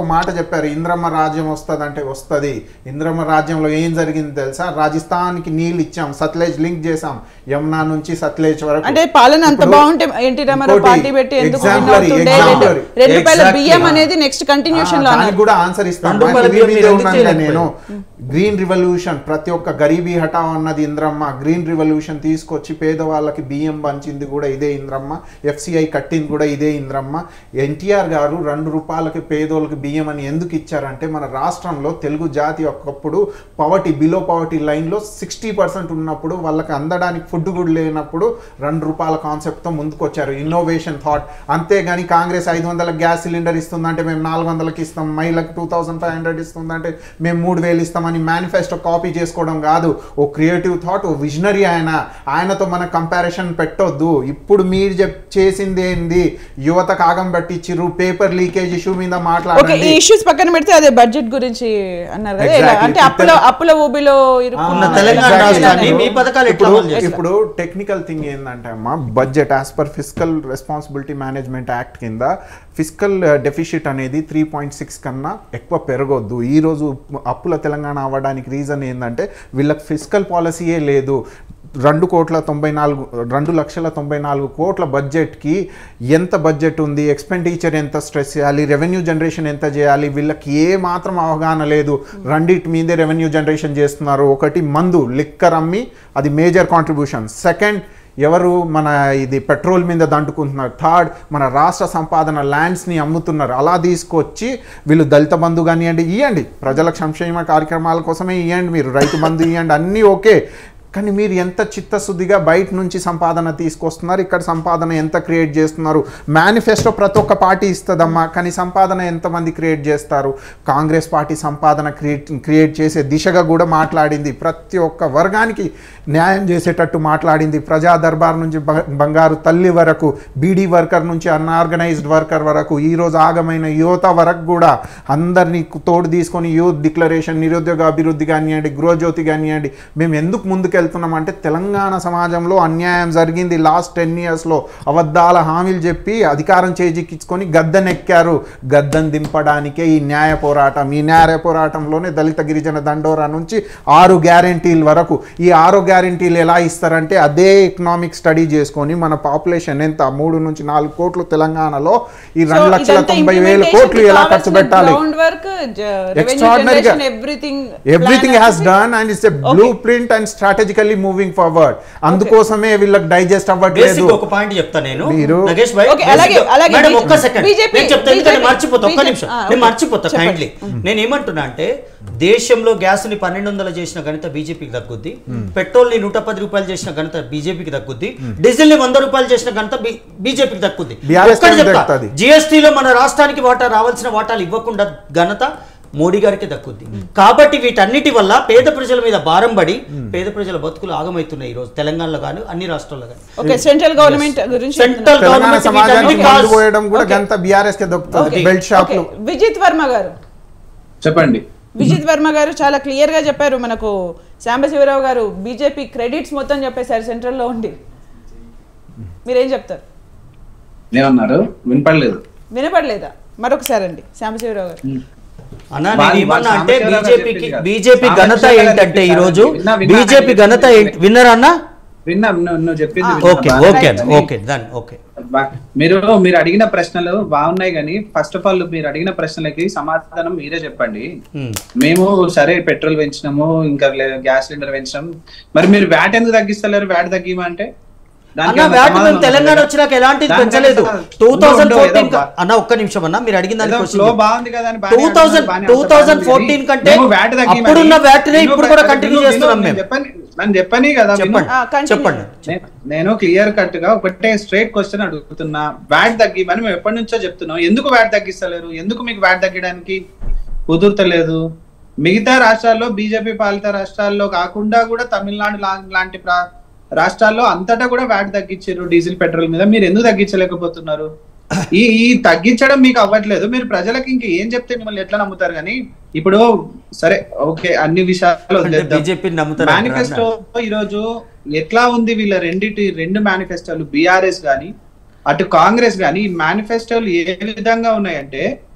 ఓ మాట చెప్పారు ఇంద్రమ్మ రాజ్యం వస్తుంది అంటే వస్తుంది ఇంద్రమ్మ రాజ్యంలో ఏం జరిగింది తెలుసా రాజస్థాన్కి నీళ్ళు ఇచ్చాం సత్లేజ్ లింక్ చేసాం యమునా నుంచి సత్లేజ్ వరకు అంటే పాలన అంత ఇప్పుడు బాగుంటే ఎన్టీ రామారావు ఇంకోటి పార్టీ పెట్టి ఎందుకు win exemplary, అవుతుండే? రెండు- exemplary. రెండు రూపాయల Exactly. బియ్యం అనేది నెక్స్ట్ కంటిన్యూషన్ లో ఆ, దానికి అన్నారు కూడా ఆన్సర్ ఇస్తాను రెండు రూపాయల నాకు బియ్యం ఇవి మీరు మీదే ఎందుకు ఉన్నానుగా నేను చేయలేకపోయారు? గ్రీన్ రివల్యూషన్ ప్రతి ఒక్క గరీబీ హఠావ్ అన్నది ఇంద్రమ్మ గ్రీన్ రివల్యూషన్ తీసుకొచ్చి పేదవాళ్ళకి బియ్యం పంచింది కూడా ఇదే ఇంద్రమ్మ ఎఫ్సిఐ కట్టింది కూడా ఇదే ఇంద్రమ్మ ఎన్టీఆర్ గారు రెండు రూపాయలకి పేదోళ్ళకి బియ్యం అని ఎందుకు ఇచ్చారంటే మన రాష్ట్రంలో తెలుగు జాతి ఒకప్పుడు పవర్టీ బిలో పవర్టీ లైన్లో సిక్స్టీ పర్సెంట్ ఉన్నప్పుడు వాళ్ళకి అందడానికి ఫుడ్ కూడా లేనప్పుడు రెండు రూపాయల కాన్సెప్ట్తో ముందుకు వచ్చారు ఇన్నోవేషన్ థాట్ అంతేగాని కాంగ్రెస్ ఐదు వందల గ్యాస్ సిలిండర్ ఇస్తుందంటే మేము నాలుగు వందలకి ఇస్తాం మహిళలకు టూ థౌసండ్ ఫైవ్ హండ్రెడ్ ఇస్తుందంటే మేము మూడు వేలు ఇస్తామని మేనిఫెస్టో కాపీ చేసుకోవడం కాదు ఓ క్రియేటివ్ థాట్ ఓ విజనరీ ఆయన ఆయనతో మన కంపారిజన్ పెట్టొద్దు ఇప్పుడు మీరు చెప్ చేసింది ఏంది యువత కాగం పట్టించిర్రు పేపర్ లీకేజ్ ఇష్యూ మీద ఓకే ఈ మాట్లాడండి ఇష్యూస్ పక్కన పెడితే అదే బడ్జెట్ గురించి అన్నారు కదా ఇలా Exactly. అంటే అప్పుల అప్పుల ఊబిలో ఇరుక్కున్న ఉన్న తెలంగాణ ఇలా రాష్ట్రాన్ని ఇలా మీ పథకాలు ఎట్లా ఇప్పుడు- అమలు చేస్తారు? ఇప్పుడు టెక్నికల్ థింగ్ ఏంటంటే అమ్మా budget as per fiscal responsibility management act కింద ఫిజికల్ డెఫిషిట్ అనేది త్రీ పాయింట్ సిక్స్ కన్నా ఎక్కువ పెరగొద్దు ఈ రోజు అప్పుల తెలంగాణ అవ్వడానికి రీజన్ ఏంటంటే వీళ్ళకి ఫిజికల్ పాలసీయే లేదు రెండు కోట్ల తొంభై నాలుగు రెండు లక్షల తొంభై నాలుగు కోట్ల బడ్జెట్కి ఎంత బడ్జెట్ ఉంది ఎక్స్పెండిచర్ ఎంత స్ట్రెస్ చేయాలి రెవెన్యూ జనరేషన్ ఎంత చేయాలి వీళ్ళకి ఏ మాత్రం అవగాహన లేదు రెండిటి మీదే రెవెన్యూ జనరేషన్ చేస్తున్నారు ఒకటి మందు లిక్కర్ అమ్మి అది మేజర్ కాంట్రిబ్యూషన్ సెకండ్ ఎవరు మన ఇది పెట్రోల్ మీద దండుకుంటున్నారు థర్డ్ మన రాష్ట్ర సంపాదన ల్యాండ్స్ని అమ్ముతున్నారు అలా తీసుకొచ్చి వీళ్ళు దళిత బంధు కానివ్వండి ఇవ్వండి ప్రజల సంక్షేమ కార్యక్రమాల కోసమే ఇవ్వండి మీరు రైతు బంధు ఇవ్వండి అన్నీ ఓకే కానీ మీరు ఎంత చిత్తశుద్ధిగా బయట నుంచి సంపాదన తీసుకొస్తున్నారు ఇక్కడ సంపాదన ఎంత క్రియేట్ చేస్తున్నారు మేనిఫెస్టో ప్రతి ఒక్క పార్టీ ఇస్తుందమ్మా కానీ సంపాదన ఎంతమంది క్రియేట్ చేస్తారు కాంగ్రెస్ పార్టీ సంపాదన క్రియేట్ క్రియేట్ చేసే దిశగా కూడా మాట్లాడింది ప్రతి ఒక్క వర్గానికి న్యాయం చేసేటట్టు మాట్లాడింది ప్రజా దర్బార్ నుంచి బ- బంగారు తల్లి వరకు బీడీ వర్కర్ నుంచి అన్ఆర్గనైజ్డ్ వర్కర్ వరకు ఈరోజు ఆగమైన యువత వరకు కూడా అందరినీ తోడు తీసుకొని యూత్ డిక్లరేషన్ నిరుద్యోగ అభివృద్ధి కానివ్వండి గృహజ్యోతి కానివ్వండి మేము ఎందుకు ముందుకెళ్తున్నాం అంటే తెలంగాణ సమాజంలో అన్యాయం జరిగింది లాస్ట్ టెన్ ఇయర్స్లో అబద్ధాల హామీలు చెప్పి అధికారం చేజిక్కించుకొని గద్దెనెక్కారు గద్దెను దింపడానికే ఈ న్యాయ పోరాటం ఈ న్యాయ పోరాటంలోనే దళిత గిరిజన దండోరా నుంచి ఆరు గ్యారెంటీల వరకు ఈ ఆరు గ్యారెంటీలు ఎలా ఇస్తారంటే అదే ఎకనామిక్ స్టడీ చేసుకొని మన పాపులేషన్ ఎంత మూడు నుంచి నాలుగు కోట్లు తెలంగాణలో ఈ రెండు లక్షల తొంభై వేల కోట్లు ఎలా ఖర్చు పెట్టాలి గ్రౌండ్ వర్క్ Extraordinary గా. Everything everything has done and it's a blueprint and strategically moving forward అందుకోసమే వీళ్ళకి డైజెస్ట్ అవ్వట్లేదు బేసిక్ ఒక పాయింట్ చెప్తా నేను మీరు- నగేష్ భాయ్ Okay, అలాగే- basic- అలాగే మేడం బీ- ఒక్క సెకండ్ BJP నేను చెప్తా ఎందుకంటే BJP మర్చిపోతా ఒక్క నిమిషం ఆ, నేను okay. మర్చిపోతా చెప్పండి. కైండ్లీ నేను ఏమంటున్నా అంటే దేశంలో గ్యాస్ ని పన్నెండు వందలు చేసిన ఘనత బీజేపీకి తగ్గుద్ది పెట్రోల్ ని నూట పది రూపాయలు చేసిన ఘనత బీజేపీకి తగ్గుద్ది డీజిల్ ని వంద రూపాయలు చేసిన ఘనత బీజేపీకి దక్కుద్ది BRS ఒక్కటి కి చెప్తా దక్కుతుంది. జిఎస్టీలో మన రాష్ట్రానికి వాటా రావాల్సిన వాటాలు ఇవ్వకుండా ఘనత మోడీ గారికి దక్కుద్ది కాబట్టి వీటన్నిటి వల్ల పేద ప్రజల మీద భారం పడి పేద ప్రజల బతుకులు ఆగమవుతున్నాయి ఈ రోజు తెలంగాణలో కానీ అన్ని రాష్ట్రాల్లో కానీ ఓకే సెంట్రల్ గవర్నమెంట్ గురించి సెంట్రల్ తెలంగాణ గవర్నమెంట్ సమాజానికి వీటన్నిటి మందు కాల్స్- పోయడం కూడా Okay. గంత బీఆర్ఎస్ కి దొరుకుతుంది Okay. బెల్ట్ షాప్లు Okay. విజిత్ వర్మ గారు చెప్పండి విజిత్ వర్మ గారు చాలా క్లియర్ గా చెప్పారు మనకు సాంబశివరావు గారు బీజేపీ క్రెడిట్స్ మొత్తం చెప్పేశారు సెంట్రల్ లో ఉండి మీరేం చెప్తారు ఏమన్నారు వినపడలేదు వినపడలేదా మరొకసారి అండి సాంబశివరావు గారు అన్నా వాళ్ళు- నేను ఏమన్నా వాళ్ళు అంటే సాంబశివరావు గారు బీజేపీకి చెప్పింది కాదు. బీజేపీ ఘనత సాంబశివరావు గారు ఏంటంటే ఈ చెప్పింది రోజు కాదు. విన్నా- విన్నా బీజేపీ ఆయన ఘనత చెప్పింది. ఏంటి విన్నరా అన్న విన్నా నువ్వు నువ్వు చెప్పింది ఆ, విన్నా. ఓకే బాగా ఓకే ఉంది. ఓకే దాన్ ఓకే బా- మీరు మీరు అడిగిన ప్రశ్నలు బాగున్నాయి కానీ ఫస్ట్ ఆఫ్ ఆల్ మీరు అడిగిన ప్రశ్నలకి సమాధానం మీరే చెప్పండి Hmm. మేము సరే పెట్రోల్ పెంచినాము ఇంకా లే- గ్యాస్ సిలిండర్ పెంచినాం మరి మీరు వ్యాట్ ఎందుకు తగ్గిస్తలేరు వ్యాట్ తగ్గిమంటే దానికి అన్న ఏమైనా వ్యాట్ సమాధానం మేము తెలంగాణ ఉందా? వచ్చినాక ఎలాంటి దానికి పెంచలేదు ఏమైనా టూ థౌజండ్ ఉండవు, ఫోర్టీన్ ఏదో అన్న ఒక్క నిమిషం అన్న మీరు అడిగిన ఏదో దానికి flow బాగుంది కదా అని బాగానే టూ థౌజండ్ అంటున్నారు, బాగానే టూ అంటున్నారు థౌజండ్ కానీ ఫోర్టీన్ కంటే మేము VAT తగ్గిమని- అప్పుడున్న వ్యాట్ నే నేను ఇప్పుడు కూడా వ్యాట్ కంటిన్యూ విను, చేస్తున్నాం విను, మేము చెప్పండి నన్ను చెప్పని కదా విను. చెప్పండి ఆ, continue. చెప్పండి నే- నేను క్లియర్ కట్ గా ఒకటే స్ట్రైట్ క్వశ్చన్ అడుగుతున్నా వ్యాట్ తగ్గిమని మేము ఎప్పటి నుంచో చెప్తున్నాం ఎందుకు వ్యాట్ తగ్గిస్తలేరు ఎందుకు మీకు వ్యాట్ తగ్గడానికి కుదురుతలేదు మిగతా రాష్ట్రాల్లో బీజేపీ పాలిత రాష్ట్రాల్లో కాకుండా కూడా తమిళనాడు లా- లాంటి ప్రా- రాష్ట్రాల్లో అంతటా కూడా వ్యాట్ తగ్గించారు డీజిల్ పెట్రోల్ మీద మీరు ఎందుకు తగ్గించలేకపోతున్నారు ఈ ఈ తగ్గించడం మీకు అవ్వట్లేదు మీరు ప్రజలకు ఇంక ఏం చెప్తే మిమ్మల్ని ఎట్లా నమ్ముతారు కానీ ఇప్పుడు సరే ఓకే అన్ని విషయాలు అంటే వదిలేద్దాం. బీజేపీని నమ్ముతారు మేనిఫెస్టో ఈరోజు ఎట్లా ఉంది వీళ్ళ రెండిటి రెండు మేనిఫెస్టోలు బీఆర్ఎస్ గాని అటు కాంగ్రెస్ గాని ఈ మేనిఫెస్టోలు ఏ విధంగా ఉన్నాయంటే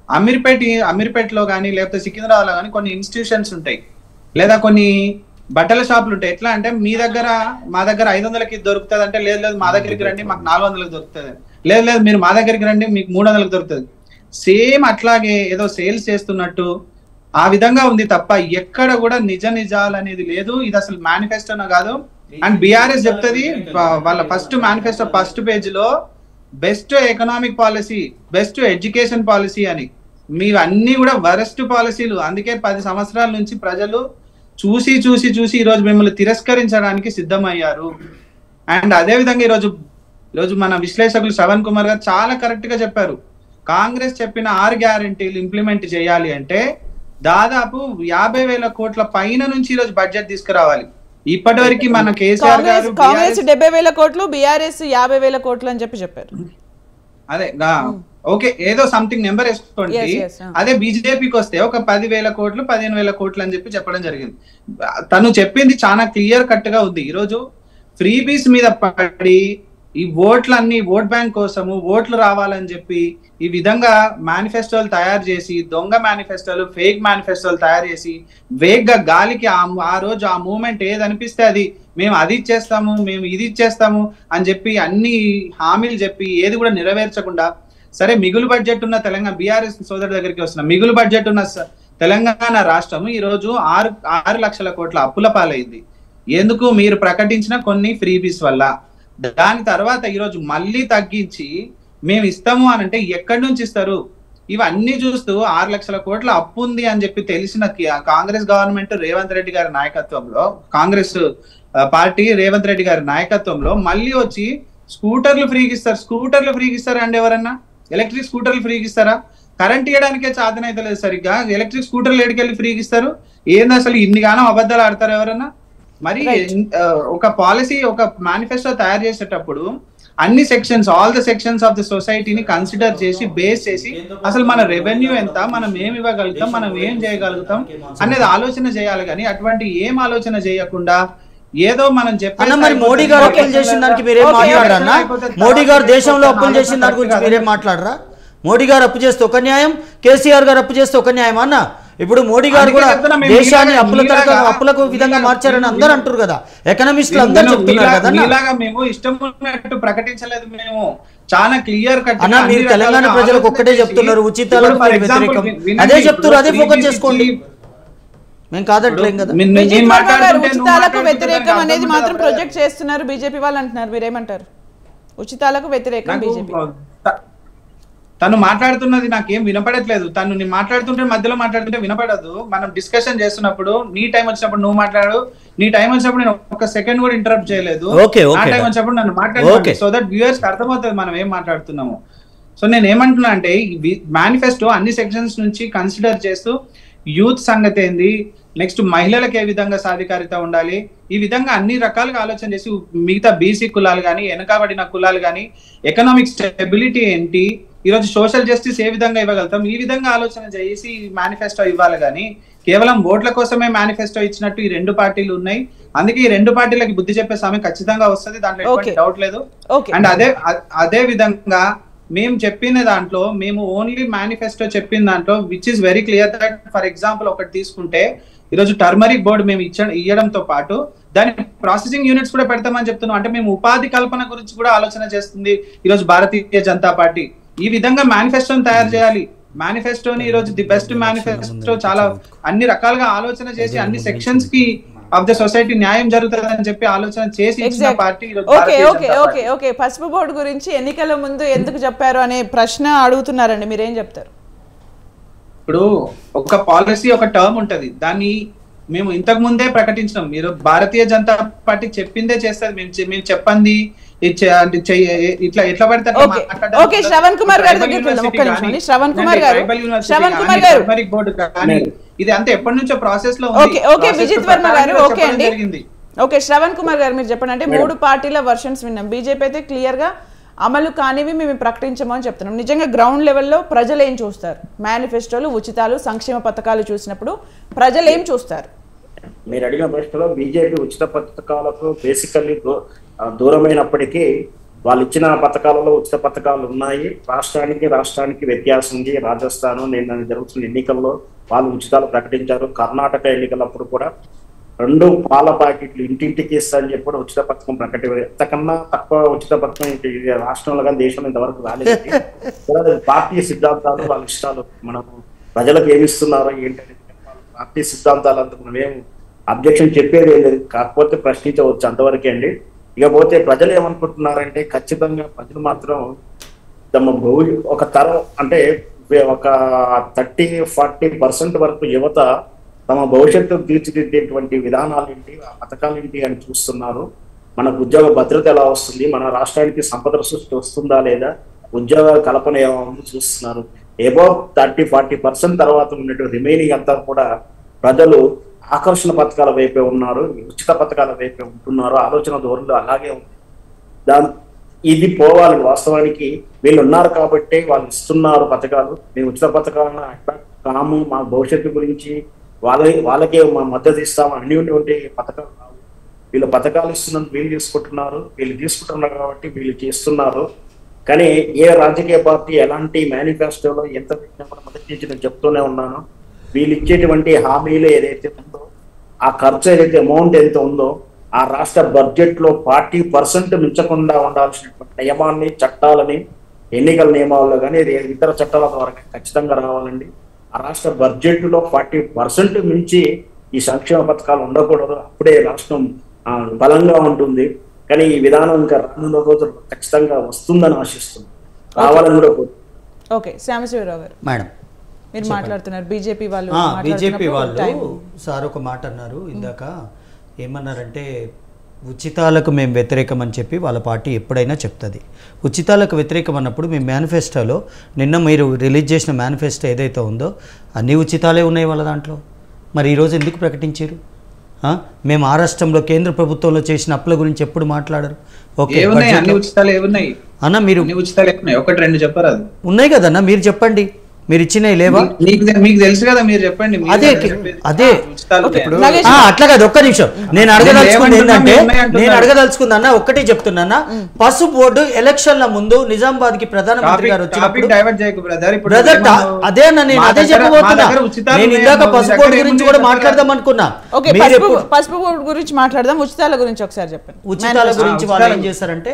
అమీర్పేట అమీర్పేటలో కానీ లేకపోతే సికింద్రాబాద్లో కానీ కొన్ని ఇన్స్టిట్యూషన్స్ ఉంటాయి లేదా కొన్ని బట్టల షాపులు ఉంటాయి ఎట్లా అంటే మీ దగ్గర మా దగ్గర ఐదు వందలకి దొరుకుతుంది అంటే లేదు లేదు మా దగ్గరికి రండి మాకు నాలుగు వందలకి దొరుకుతుంది లేదు లేదు మీరు మా దగ్గరికి రండి మీకు మూడు వందలకు దొరుకుతుంది సేమ్ అట్లాగే ఏదో సేల్స్ చేస్తున్నట్టు ఆ విధంగా ఉంది తప్ప ఎక్కడ కూడా నిజ నిజాలు అనేది లేదు ఇది అసలు మేనిఫెస్టోనో కాదు అండ్ బీఆర్ఎస్ చెప్తుంది వా- వాళ్ళ ఫస్ట్ మేనిఫెస్టో ఫస్ట్ పేజ్ లో best economic policy best education policy అని మీవి అన్ని కూడా వరస్ట్ పాలసీలు అందుకే పది సంవత్సరాల నుంచి ప్రజలు చూసి చూసి చూసి ఈ రోజు మిమ్మల్ని తిరస్కరించడానికి సిద్ధమయ్యారు అండ్ అదే విధంగా ఈరోజు ఈరోజు మన విశ్లేషకులు శ్రవణ్ కుమార్ గారు చాలా కరెక్ట్ గా చెప్పారు కాంగ్రెస్ చెప్పిన ఆరు గ్యారంటీలు ఇంప్లిమెంట్ చేయాలి అంటే దాదాపు యాభై వేల కోట్ల పైన నుంచి ఈరోజు బడ్జెట్ తీసుకురావాలి ఇప్పటి వరకు మన కేసీఆర్ కాంగ్రెస్ గారు కాంగ్రెస్ BRS డెబ్బై వేల కోట్లు బీఆర్ఎస్ యాభై వేల కోట్లు అని చెప్పి చెప్పారు అదే ఓకే ఏదో సంథింగ్ నెంబర్ వేసుకోండి Yes, yes, ah. అదే బీజేపీకి వస్తే ఒక పది వేల కోట్లు పదిహేను వేల కోట్లు అని చెప్పి చెప్పడం జరిగింది తను చెప్పింది చాలా క్లియర్ కట్ గా ఉంది ఈరోజు ఫ్రీ బీస్ మీద పడి ఈ ఓట్లన్నీ ఓట్ బ్యాంక్ కోసము ఓట్లు రావాలని చెప్పి ఈ విధంగా మేనిఫెస్టోలు తయారు చేసి దొంగ మేనిఫెస్టోలు ఫేక్ మేనిఫెస్టోలు తయారు చేసి వేగ్గా గాలికి ఆ ఆ రోజు ఆ మూమెంట్ ఏది అనిపిస్తే అది మేము అది ఇచ్చేస్తాము మేము ఇది ఇచ్చేస్తాము అని చెప్పి అన్ని హామీలు చెప్పి ఏది కూడా నెరవేర్చకుండా సరే మిగులు బడ్జెట్ ఉన్న తెలంగాణ బీఆర్ఎస్ సోదరు దగ్గరికి వస్తున్న మిగులు బడ్జెట్ ఉన్న స- తెలంగాణ రాష్ట్రం ఈ రోజు ఆరు ఆరు లక్షల కోట్ల అప్పుల పాలైంది ఎందుకు మీరు ప్రకటించిన కొన్ని ఫ్రీబీస్ వల్ల దాని తర్వాత ఈరోజు మళ్ళీ తగ్గించి మేము ఇస్తాము అని అంటే ఎక్కడి నుంచి ఇస్తారు ఇవన్నీ చూస్తూ ఆరు లక్షల కోట్ల అప్పు ఉంది అని చెప్పి తెలిసిన కి- కాంగ్రెస్ గవర్నమెంట్ రేవంత్ రెడ్డి గారి నాయకత్వంలో కాంగ్రెస్ ఆ, పార్టీ రేవంత్ రెడ్డి గారి నాయకత్వంలో మళ్ళీ వచ్చి స్కూటర్లు ఫ్రీకి ఇస్తారు స్కూటర్లు ఫ్రీకి ఇస్తారా అండి ఎవరన్నా ఎలక్ట్రిక్ స్కూటర్లు ఫ్రీకి ఇస్తారా కరెంట్ ఇవ్వడానికే చాతన అయితే లేదు సరిగ్గా ఎలక్ట్రిక్ స్కూటర్లు ఏడికెళ్ళి ఫ్రీకి ఇస్తారు ఏంది అసలు ఇన్ని గానం అబద్ధాలు ఆడతారు ఎవరన్నా మరి Right. ఆ, ఒక పాలసీ ఒక మేనిఫెస్టో తయారు చేసేటప్పుడు అన్ని sections all the sections of the సొసైటీని కన్సిడర్ చేసి బేస్ చేసి అసలు మన రెవెన్యూ ఎంత మనం ఏం ఇవ్వగలుగుతాం మనం ఏం చేయగలుగుతాం అనేది ఆలోచన చేయాలి కానీ అటువంటి ఏం ఆలోచన చేయకుండా ఏదో మనం చెప్పేసి అన్న మరి మోడీ గారు అయిపోతుంది. అప్పులు చేసిన దానికి మీరేం Okay, మాట్లాడరా అన్న అయిపోతే మోడీ గారు తర్వాత దేశంలో అప్పులు నాలుగు చేసిన దాని గురించి కాదు. మీరేం మాట్లాడరా మోడీ గారు అప్పు చేస్తే ఒక న్యాయం కేసీఆర్ గారు అప్పు చేస్తే ఒక న్యాయం అన్న ఇప్పుడు మోడీ గారు అందుకే కూడా చెప్తున్నా మేము దేశాన్ని మీలాగా- అప్పుల తరగ మీలాగా- అప్పులకు విధంగా మీలాగా- మార్చారని అందరూ అంటారు కదా ఎకనమిస్టులు అందరూ మీలా- చెప్తున్నారు కదా అన్న. మీలాగా మేము ఇష్టం ఉన్నట్టు ప్రకటించలేదు మేము చాలా క్లియర్ కట్ అన్న మీరు తెలంగాణ ప్రజలకు ఒక్కటే చెప్తున్నారు ఉచితాలకు మీరు వ్యతిరేకం అదే చెప్తున్నారు అదే ఫోకస్ చేసుకోండి మేము కాదట్లేం కదా విజిత్ వర్మ గారు ఉచితాలకు వ్యతిరేకం అనేది మాత్రం ప్రొజెక్ట్ చేస్తున్నారు బీజేపీ వాళ్ళు అంటున్నారు మీరేమంటారు ఉచితాలకు వ్యతిరేకం బీజేపీ తను మాట్లాడుతున్నది నాకేం వినపడట్లేదు తను నేను మాట్లాడుతుంటే మధ్యలో మాట్లాడుతుంటే వినపడదు మనం డిస్కషన్ చేస్తున్నప్పుడు నీ టైం వచ్చినప్పుడు నువ్వు మాట్లాడు నీ టైం వచ్చినప్పుడు నేను ఒక సెకండ్ కూడా ఇంటరప్ట్ చేయలేదు Okay, నా okay. టైం వచ్చినప్పుడు నన్ను Okay. మాట్లాడు సో దట్ వ్యూయర్స్ అర్థమవుతుంది మనం ఏం మాట్లాడుతున్నాము సో నేను ఏమంటున్నా అంటే మేనిఫెస్టో అన్ని సెక్షన్స్ నుంచి కన్సిడర్ చేస్తూ యూత్ సంగతి ఏంది నెక్స్ట్ మహిళలకు ఏ విధంగా సాధికారిత ఉండాలి ఈ విధంగా అన్ని రకాలుగా ఆలోచన చేసి మిగతా బీసీ కులాలు కానీ వెనకబడిన కులాలు కానీ ఎకనామిక్ స్టెబిలిటీ ఏంటి ఈరోజు సోషల్ జస్టిస్ ఏ విధంగా ఇవ్వగలుగుతాం ఈ విధంగా ఆలోచన చేసి మేనిఫెస్టో ఇవ్వాలి కానీ కేవలం ఓట్ల కోసమే మేనిఫెస్టో ఇచ్చినట్టు ఈ రెండు పార్టీలు ఉన్నాయి అందుకే ఈ రెండు పార్టీలకి బుద్ధి చెప్పే సమయం ఖచ్చితంగా వస్తుంది దాంట్లో ఎటువంటి Okay. డౌట్ లేదు ఓకే అండ్ అదే అ- అదే విధంగా మేము చెప్పిన దాంట్లో మేము ఓన్లీ మేనిఫెస్టో చెప్పిన దాంట్లో which is very clear that for example ఒకటి తీసుకుంటే ఈరోజు టర్మరిక్ బోర్డు మేము ఇచ్చ ఇవ్వడంతో పాటు దాని ప్రాసెసింగ్ యూనిట్స్ కూడా పెడతామని చెప్తున్నాం అంటే మేము ఉపాధి కల్పన గురించి కూడా ఆలోచన చేస్తుంది ఈరోజు భారతీయ జనతా పార్టీ ఈ విధంగా మేనిఫెస్టోని తయారు చేయాలి మేనిఫెస్టోని ఈరోజు ది బెస్ట్ మేనిఫెస్టో చాలా అన్ని రకాలుగా ఆలోచన చేసి అన్ని సెక్షన్స్ కి ఆఫ్ ద సొసైటీ న్యాయం జరుగుతుందని చెప్పి ఆలోచన చేసి ఇచ్చిన పార్టీ ఈరోజు okay Bharatiya okay Janata okay party. Okay పసుపు బోర్డు గురించి ఎన్నికల ముందు ఎందుకు చెప్పారు అనే ప్రశ్న అడుగుతున్నారండి మీరేం చెప్తారు ఇప్పుడు ఒక పాలసీ ఒక టర్మ్ ఉంటది దాన్ని మేము ఇంతకు ముందే ప్రకటించినాం మీరు భారతీయ జనతా పార్టీ చెప్పిందే చేస్తారు మేము చె- మేము చెప్పండి ఇది చే- అంటే చెయ్య- ఇట్లా ఎట్లా పడితే అట్లా ఓకే మాట్లాడడం ఓకే కుదరదు. శ్రవణ్ కుమార్ గారి ట్రైబల్ దగ్గరికి వెళ్దాం ఒక్క యూనివర్సిటీ నిమిషం అండి కానీ, శ్రవణ్ కుమార్ అంటే గారు ట్రైబల్ యూనివర్సిటీ శ్రవణ్ కానీ, కుమార్ గారు టర్మరిక్ బోర్డు కానీ ఇది అంతా ఎప్పటి నుంచో ప్రాసెస్ లో ఉంది. Okay okay Process Vijith Varma గారు ప్రకారంగా ఓకే చెప్పడం అండి జరిగింది. ఓకే శ్రవణ్ కుమార్ గారు మీరు చెప్పండి అంటే మూడు పార్టీల వర్షన్స్ విన్నాం బీజేపీ అయితే క్లియర్ గా అమలు కానివి మేము ప్రకటించమని చెప్తున్నాం నిజంగా గ్రౌండ్ లెవెల్లో ప్రజలు ఏం చూస్తారు మేనిఫెస్టోలు ఉచితాలు సంక్షేమ పథకాలు చూసినప్పుడు ప్రజలు ఏం చూస్తారు మీరు అడిగిన ప్రశ్నలో బీజేపీ ఉచిత పథకాలకు బేసికల్లీ దూరమైనప్పటికీ వాళ్ళు ఇచ్చిన పథకాలలో ఉచిత పథకాలు ఉన్నాయి రాష్ట్రానికి రాష్ట్రానికి వ్యత్యాసం ఉంది రాజస్థాన్ నిన్న జరుగుతున్న ఎన్నికల్లో వాళ్ళు ఉచితాలు ప్రకటించారు కర్ణాటక ఎన్నికలప్పుడు కూడా రెండు పాల ప్యాకెట్లు ఇంటింటికి ఇస్తారని చెప్పి కూడా ఉచిత పథకం ప్రకటించారు ఎంతకన్నా తక్కువ ఉచిత పథకం ఇంక ఈ రాష్ట్రంలో కానీ దేశంలో ఇంతవరకు రాలేదు కూడా అది పార్టీ సిద్ధాంతాలు వాళ్ళ ఇష్టాలు మనం ప్రజలకు ఏమి ఇస్తున్నారో ఏంటనేది వాళ్ళ పార్టీ సిద్ధాంతాలు అంత మనం ఏం అబ్జెక్షన్ చెప్పేది ఏం లేదు కాకపోతే ప్రశ్నించవచ్చు అంతవరకే అండి ఇకపోతే ప్రజలు ఏమనుకుంటున్నారంటే ఖచ్చితంగా ప్రజలు మాత్రం తమ భవి ఒక తరం అంటే ఒక థర్టీ ఫార్టీ పర్సెంట్ వరకు యువత తమ భవిష్యత్తు తీర్చిదిద్దేటువంటి విధానాలు ఏంటి ఆ పథకాలు ఏంటి అని చూస్తున్నారు మనకు ఉద్యోగ భద్రత ఎలా వస్తుంది మన రాష్ట్రానికి సంపద సృష్టి వస్తుందా లేదా ఉద్యోగ కల్పన ఏమో చూస్తున్నారు ఏబో థర్టీ ఫార్టీ పర్సెంట్ తర్వాత ఉన్నటువంటి రిమైనింగ్ అంతా కూడా ప్రజలు ఆకర్షణ పథకాల వైపే ఉన్నారు ఉచిత పథకాల వైపే ఉంటున్నారు ఆలోచన ధోరణిలో అలాగే ఉంది దాని ఇది పోవాలి వాస్తవానికి వీళ్ళు ఉన్నారు కాబట్టి వాళ్ళు ఇస్తున్నారు పథకాలు మేము ఉచిత పథకాలను అట్లా కాము మా భవిష్యత్తు గురించి వాళ్ళ వాళ్ళకే మా మద్దతు ఇస్తాము అనేటువంటి పథకాలు కావు వీళ్ళు పథకాలు ఇస్తున్నందుకు వీళ్ళు తీసుకుంటున్నారు వీళ్ళు తీసుకుంటున్నారు కాబట్టి వీళ్ళు చేస్తున్నారు కానీ ఏ రాజకీయ పార్టీ ఎలాంటి మేనిఫెస్టోలో ఎంత పెట్టినా కూడా మొదటి నుంచి నేను చెప్తూనే ఉన్నాను వీళ్ళు ఇచ్చేటువంటి హామీలు ఏదైతే ఉందో ఆ ఖర్చు ఏదైతే అమౌంట్ ఎంత ఉందో ఆ రాష్ట్ర బడ్జెట్ లో ఫార్టీ పర్సెంట్ మించకుండా ఉండాల్సినటువంటి నియమాన్ని చట్టాలని ఎన్నికల నియమాల్లో కానీ ఇతర చట్టాల ద్వారా కానీ ఖచ్చితంగా రావాలండి ఆ రాష్ట్ర బడ్జెట్ లో ఫార్టీ పర్సెంట్ మించి ఈ సంక్షేమ పథకాలు ఉండకూడదు అప్పుడే రాష్ట్రం ఆ, బలంగా ఉంటుంది కానీ ఈ విధానం ఇంకా రానున్న రోజులు ఖచ్చితంగా వస్తుందని ఆశిస్తుంది రావాలని కూడా కోరుకుంటున్నాను. ఓకే శ్యామశివరావు గారు మేడం మీరు మాట్లాడుతున్నారు బీజేపీ వాళ్ళు బీజేపీ మాట్లాడుతున్నప్పుడు వాళ్ళు time. సార్ ఒక మాట అన్నారు ఇందాక ఏమన్నారంటే ఉచితాలకు మేము వ్యతిరేకం అని చెప్పి వాళ్ళ పార్టీ ఎప్పుడైనా చెప్తుంది ఉచితాలకు వ్యతిరేకం అన్నప్పుడు మీ మేనిఫెస్టోలో నిన్న మీరు రిలీజ్ చేసిన మేనిఫెస్టో ఏదైతే ఉందో అన్ని ఉచితాలే ఉన్నాయి వాళ్ళ దాంట్లో మరి ఈరోజు ఎందుకు ప్రకటించారు ఆ? మేము ఆ రాష్ట్రంలో కేంద్ర ప్రభుత్వంలో చేసిన అప్పుల గురించి ఎప్పుడు మాట్లాడరు ఓకే ఏమున్నాయి అన్ని బడ్జెట్లో- ఉచితాలు ఏమున్నాయి అన్న మీరు అన్ని ఉచితాలు ఏమున్నాయి ఒకటి రెండు చెప్పరు అది ఉన్నాయి కదన్నా మీరు చెప్పండి మీరు ఇచ్చినవి లేవా మీకు మీకు తెలుసు కదా మీరు చెప్పండి మీరు అదే, కదా చెప్పేది. అదే. ఉచితాలు ఓకే, ఉన్నాయి. నాగేష్ ఆ, అట్లా కాదు ఒక్క నిమిషం నేను అడగదలుచుకుంది ఏమంటున్నా, ఏంటంటే మీరు ఉన్నాయి అంటున్నారు. నేను అడగదలుచుకుంది అన్న ఒక్కటే చెప్తున్నా పసు బోర్డు ఎలక్షన్ల ముందు నిజామాబాద్ కి ప్రధానమంత్రి టాపిక్ గారు టాపిక్ వచ్చినప్పుడు డైవర్ట్ చేయకు బ్రదర్ ఇప్పుడు బ్రదర్ ఏమన్నావు? అదే అన్న నేను మా అదే దగ్గర- మా చెప్పబోతున్నా దగ్గర ఉచితాలు నేను ఉన్నాయి ఇందాక అన్నావు, పసు మీ బోర్డు దగ్గర గురించి ఏముంది కూడా చెప్పరా? మాట్లాడదాం అనుకున్నా ఓకే మీరు పసుపు ఎప్పుడు- పసుపు బోర్డు గురించి మాట్లాడదాం ఉచితాల గురించి ఒకసారి చెప్పండి ఉచితాల గురించి వాళ్ళు ఏం ఉచితాలు. చేశారంటే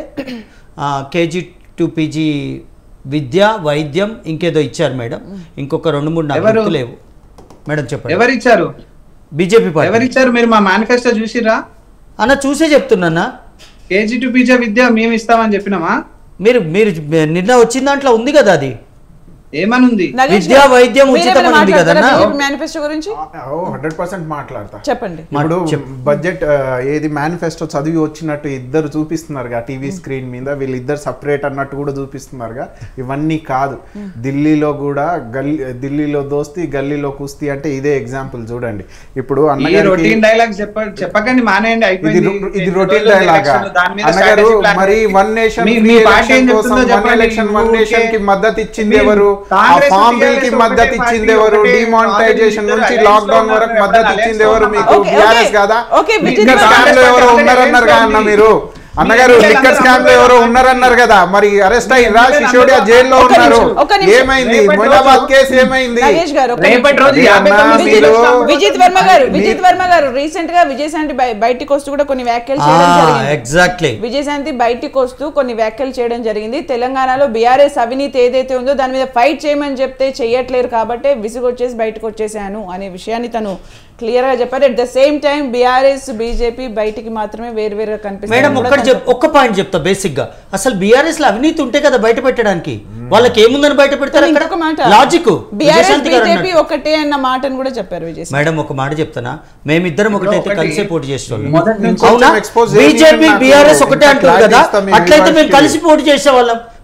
కేజీ టు పీజీ విద్య వైద్యం ఇంకేదో ఇచ్చారు మేడం ఇంకొక రెండు మూడు నాకు ఎవరు? గుర్తులేవు మేడం చెప్పండి ఎవరు ఇచ్చారు బీజేపీ పార్టీ ఎవరు ఇచ్చారు మీరు మా మేనిఫెస్టో చూసిరా అన్న చూసే చెప్తున్నా కేజీ టు పీజీ విద్య మేము ఇస్తామని చెప్పినామా మీరు మీరు నిన్న వచ్చిన దాంట్లో ఉంది కదా అది ఏమనుంది నగేష్ విద్యా గారు, వైద్యం మీరేమైనా ఉచితం అని ఉంది మాట్లాడతారా కదన్నా? బీజేపీ మేనిఫెస్టో గురించి హండ్రెడ్ పర్సెంట్ మాట్లాడతా చెప్పండి ఇప్పుడు చెప్. బడ్జెట్ ఆ, ఏది మేనిఫెస్టో చదివి వచ్చినట్టు ఇద్దరు చూపిస్తున్నారుగా టీవీ స్క్రీన్ మీద వీళ్ళిద్దరు సపరేట్ అన్నట్టు కూడా చూపిస్తున్నారుగా ఇవన్నీ కాదు ఢిల్లీలో కూడా గల్లీ ఢిల్లీలో దోస్తి గల్లీలో కుస్తీ అంటే ఇదే ఎగ్జాంపుల్ చూడండి ఇప్పుడు ఈ అన్నగారికి రొటీన్ డైలాగ్ చెప్ప చెప్పకండి మానేయండి ఇది అయిపోయింది రొ- ఇది రెండు రొటీన్ రోజులు డైలాగా election, దాని మీద అన్నగారు strategy plan మరి చేసి వన్ నేషన్ మీ- మీ పార్టీ ఏం చెప్తుందో వన్ చెప్పండి. ఎలక్షన్ వన్ ఊరికే నేషన్ కి మద్దతు ఇచ్చింది మీరు ఎవరు ఆ కాంగ్రెస్ ఫామ్ బిల్ కి టీఆర్ఎస్ మద్దతు ఒకటే ఇచ్చింది పార్టీ, ఎవరు ఒకటే డిమానిటైజేషన్ ఇద్దరు నుంచి alliance లాక్ డౌన్ లో వరకు ఉన్నారు, మద్దతు alliance ఇచ్చింది లో ఎవరు ఉన్నారు. మీకు ఓకే, బీఆర్ఎస్ ఓకే. కాదా ఓకే, లిక్కర్ విజిత్ స్కామ్ లో గారు ఎవరో alliance ఉన్నారన్నారుగా లో అన్న ఉంది. మీరు అన్నగారు మీ లిక్కర్ అందరూ స్కామ్ లో ఎవరో ఉన్నారన్నారు కదా మరి అరెస్ట్ అయ్యిందా మీ శిశోడియా అందరూ జైల్లో ఒక్క ఉన్నారు నిమిషం, ఒక్క నిమిషం. ఏమైంది రేపటి మొయినాబాద్ రోజు- కేసు ఏమైంది నగేష్ గారు ఒక్క రేపటి రోజు అదే యాభై అన్న, తొమ్మిది మీరు- చేస్తాం. విజిత్ వర్మ గారు మీ- విజిత్ వర్మ గారు రీసెంట్ గా విజయశాంతి బయ- బయటికి వస్తూ కూడా కొన్ని వ్యాఖ్యలు ఆ, చేయడం జరిగింది ఎగ్జాక్ట్లీ విజయశాంతి బయటికి వస్తూ కొన్ని వ్యాఖ్యలు చేయడం జరిగింది తెలంగాణలో బీఆర్ఎస్ అవినీతి ఏదైతే ఉందో దాని మీద ఫైట్ చేయమని చెప్తే చెయ్యట్లేరు కాబట్టి విసుగొచ్చేసి బయటకు వచ్చేసాను అనే విషయాన్ని తను క్లియర్ గా చెప్పారు at the same time BRS BJP బయటికి మాత్రమే వేరు వేరుగా మేడం ఒక్కటి కనిపిస్తుంది చెప్ ఒక్క పాయింట్ చెప్తా బేసిక్ గా అసలు బీఆర్ఎస్ లో అవినీతి ఉంటే కదా బయట పెట్టడానికి వాళ్ళకి ఏముందని బయట పెడతారు అక్కడ ఇంకొక మాట లాజిక్ బీఆర్ఎస్ బీజేపీ ఒకటే అన్న మాటను కూడా చెప్పారు విజయ్ మేడం ఒక మాట చెప్తానా మేమిద్దరం ఒకటైతే ఒకటి- కలిసే పోటీ చేసేవాళ్ళం మొదటి నుంచి అవునా కొంచెం expose చేయండి బీజేపీ నాకు బీఆర్ఎస్ ఒకటే ఇంకా అంటారు clarity కదా ఇస్తాం మీ అట్లయితే మేము viewers కి. కలిసి పోటీ చేసేవాళ్ళం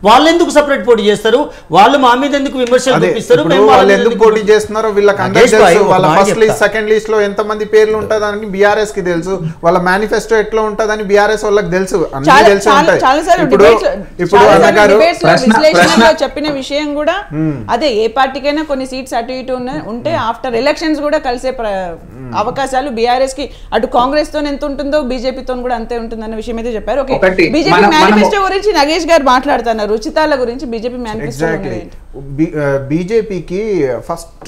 వాళ్ళు ఎందుకు సపరేట్ పోటీ చేస్తారు వాళ్ళు మా మీద ఎందుకు విమర్శలు అదే చూపిస్తారు ఇప్పుడు మేము వాళ్ళ వాళ్ళు మీద ఎందుకు ఎందుకు పోటీ చేస్తున్నారో వీళ్ళకి అందరికీ నాగేష్ భాయ్, తెలుసు ఒక వాళ్ళ మాట ఫస్ట్ లిస్ట్ చెప్తా. సెకండ్ లిస్ట్ లో ఎంత మంది పేర్లు ఉంటుందని బీఆర్ఎస్ కి తెలుసు వాళ్ళ మేనిఫెస్టో ఎట్లా ఉంటుందని బీఆర్ఎస్ వాళ్ళకి తెలుసు అన్ని చాలా తెలిసి చాలా ఉంటాయి చాలా సార్లు ఇప్పుడు debates లో- ఇప్పుడు చాలా సార్లు అన్నగారు debates లో ప్రశ్న- విశ్లేషణలో ప్రశ్న- చెప్పిన విషయం కూడా అదే ఏ పార్టీకైనా కొన్ని సీట్స్ అటు ఇటు ఉన్న- ఉంటే ఆఫ్టర్ ఎలక్షన్స్ కూడా కలిసే ప్ర- అవకాశాలు బీఆర్ఎస్ కి అటు కాంగ్రెస్ తో ఎంత ఉంటుందో బీజేపీ తో కూడా అంతే ఉంటుందన్న విషయం అయితే చెప్పారు ఓకే ఒకటి, బీజేపీ మన- మనము- మేనిఫెస్టో గురించి నగేష్ గారు మాట్లాడుతున్నారు ఉచితాల గురించి బీజేపీ మేనిఫెస్టో ఎగ్జాక్ట్లీ బీజేపీకి ఫస్ట్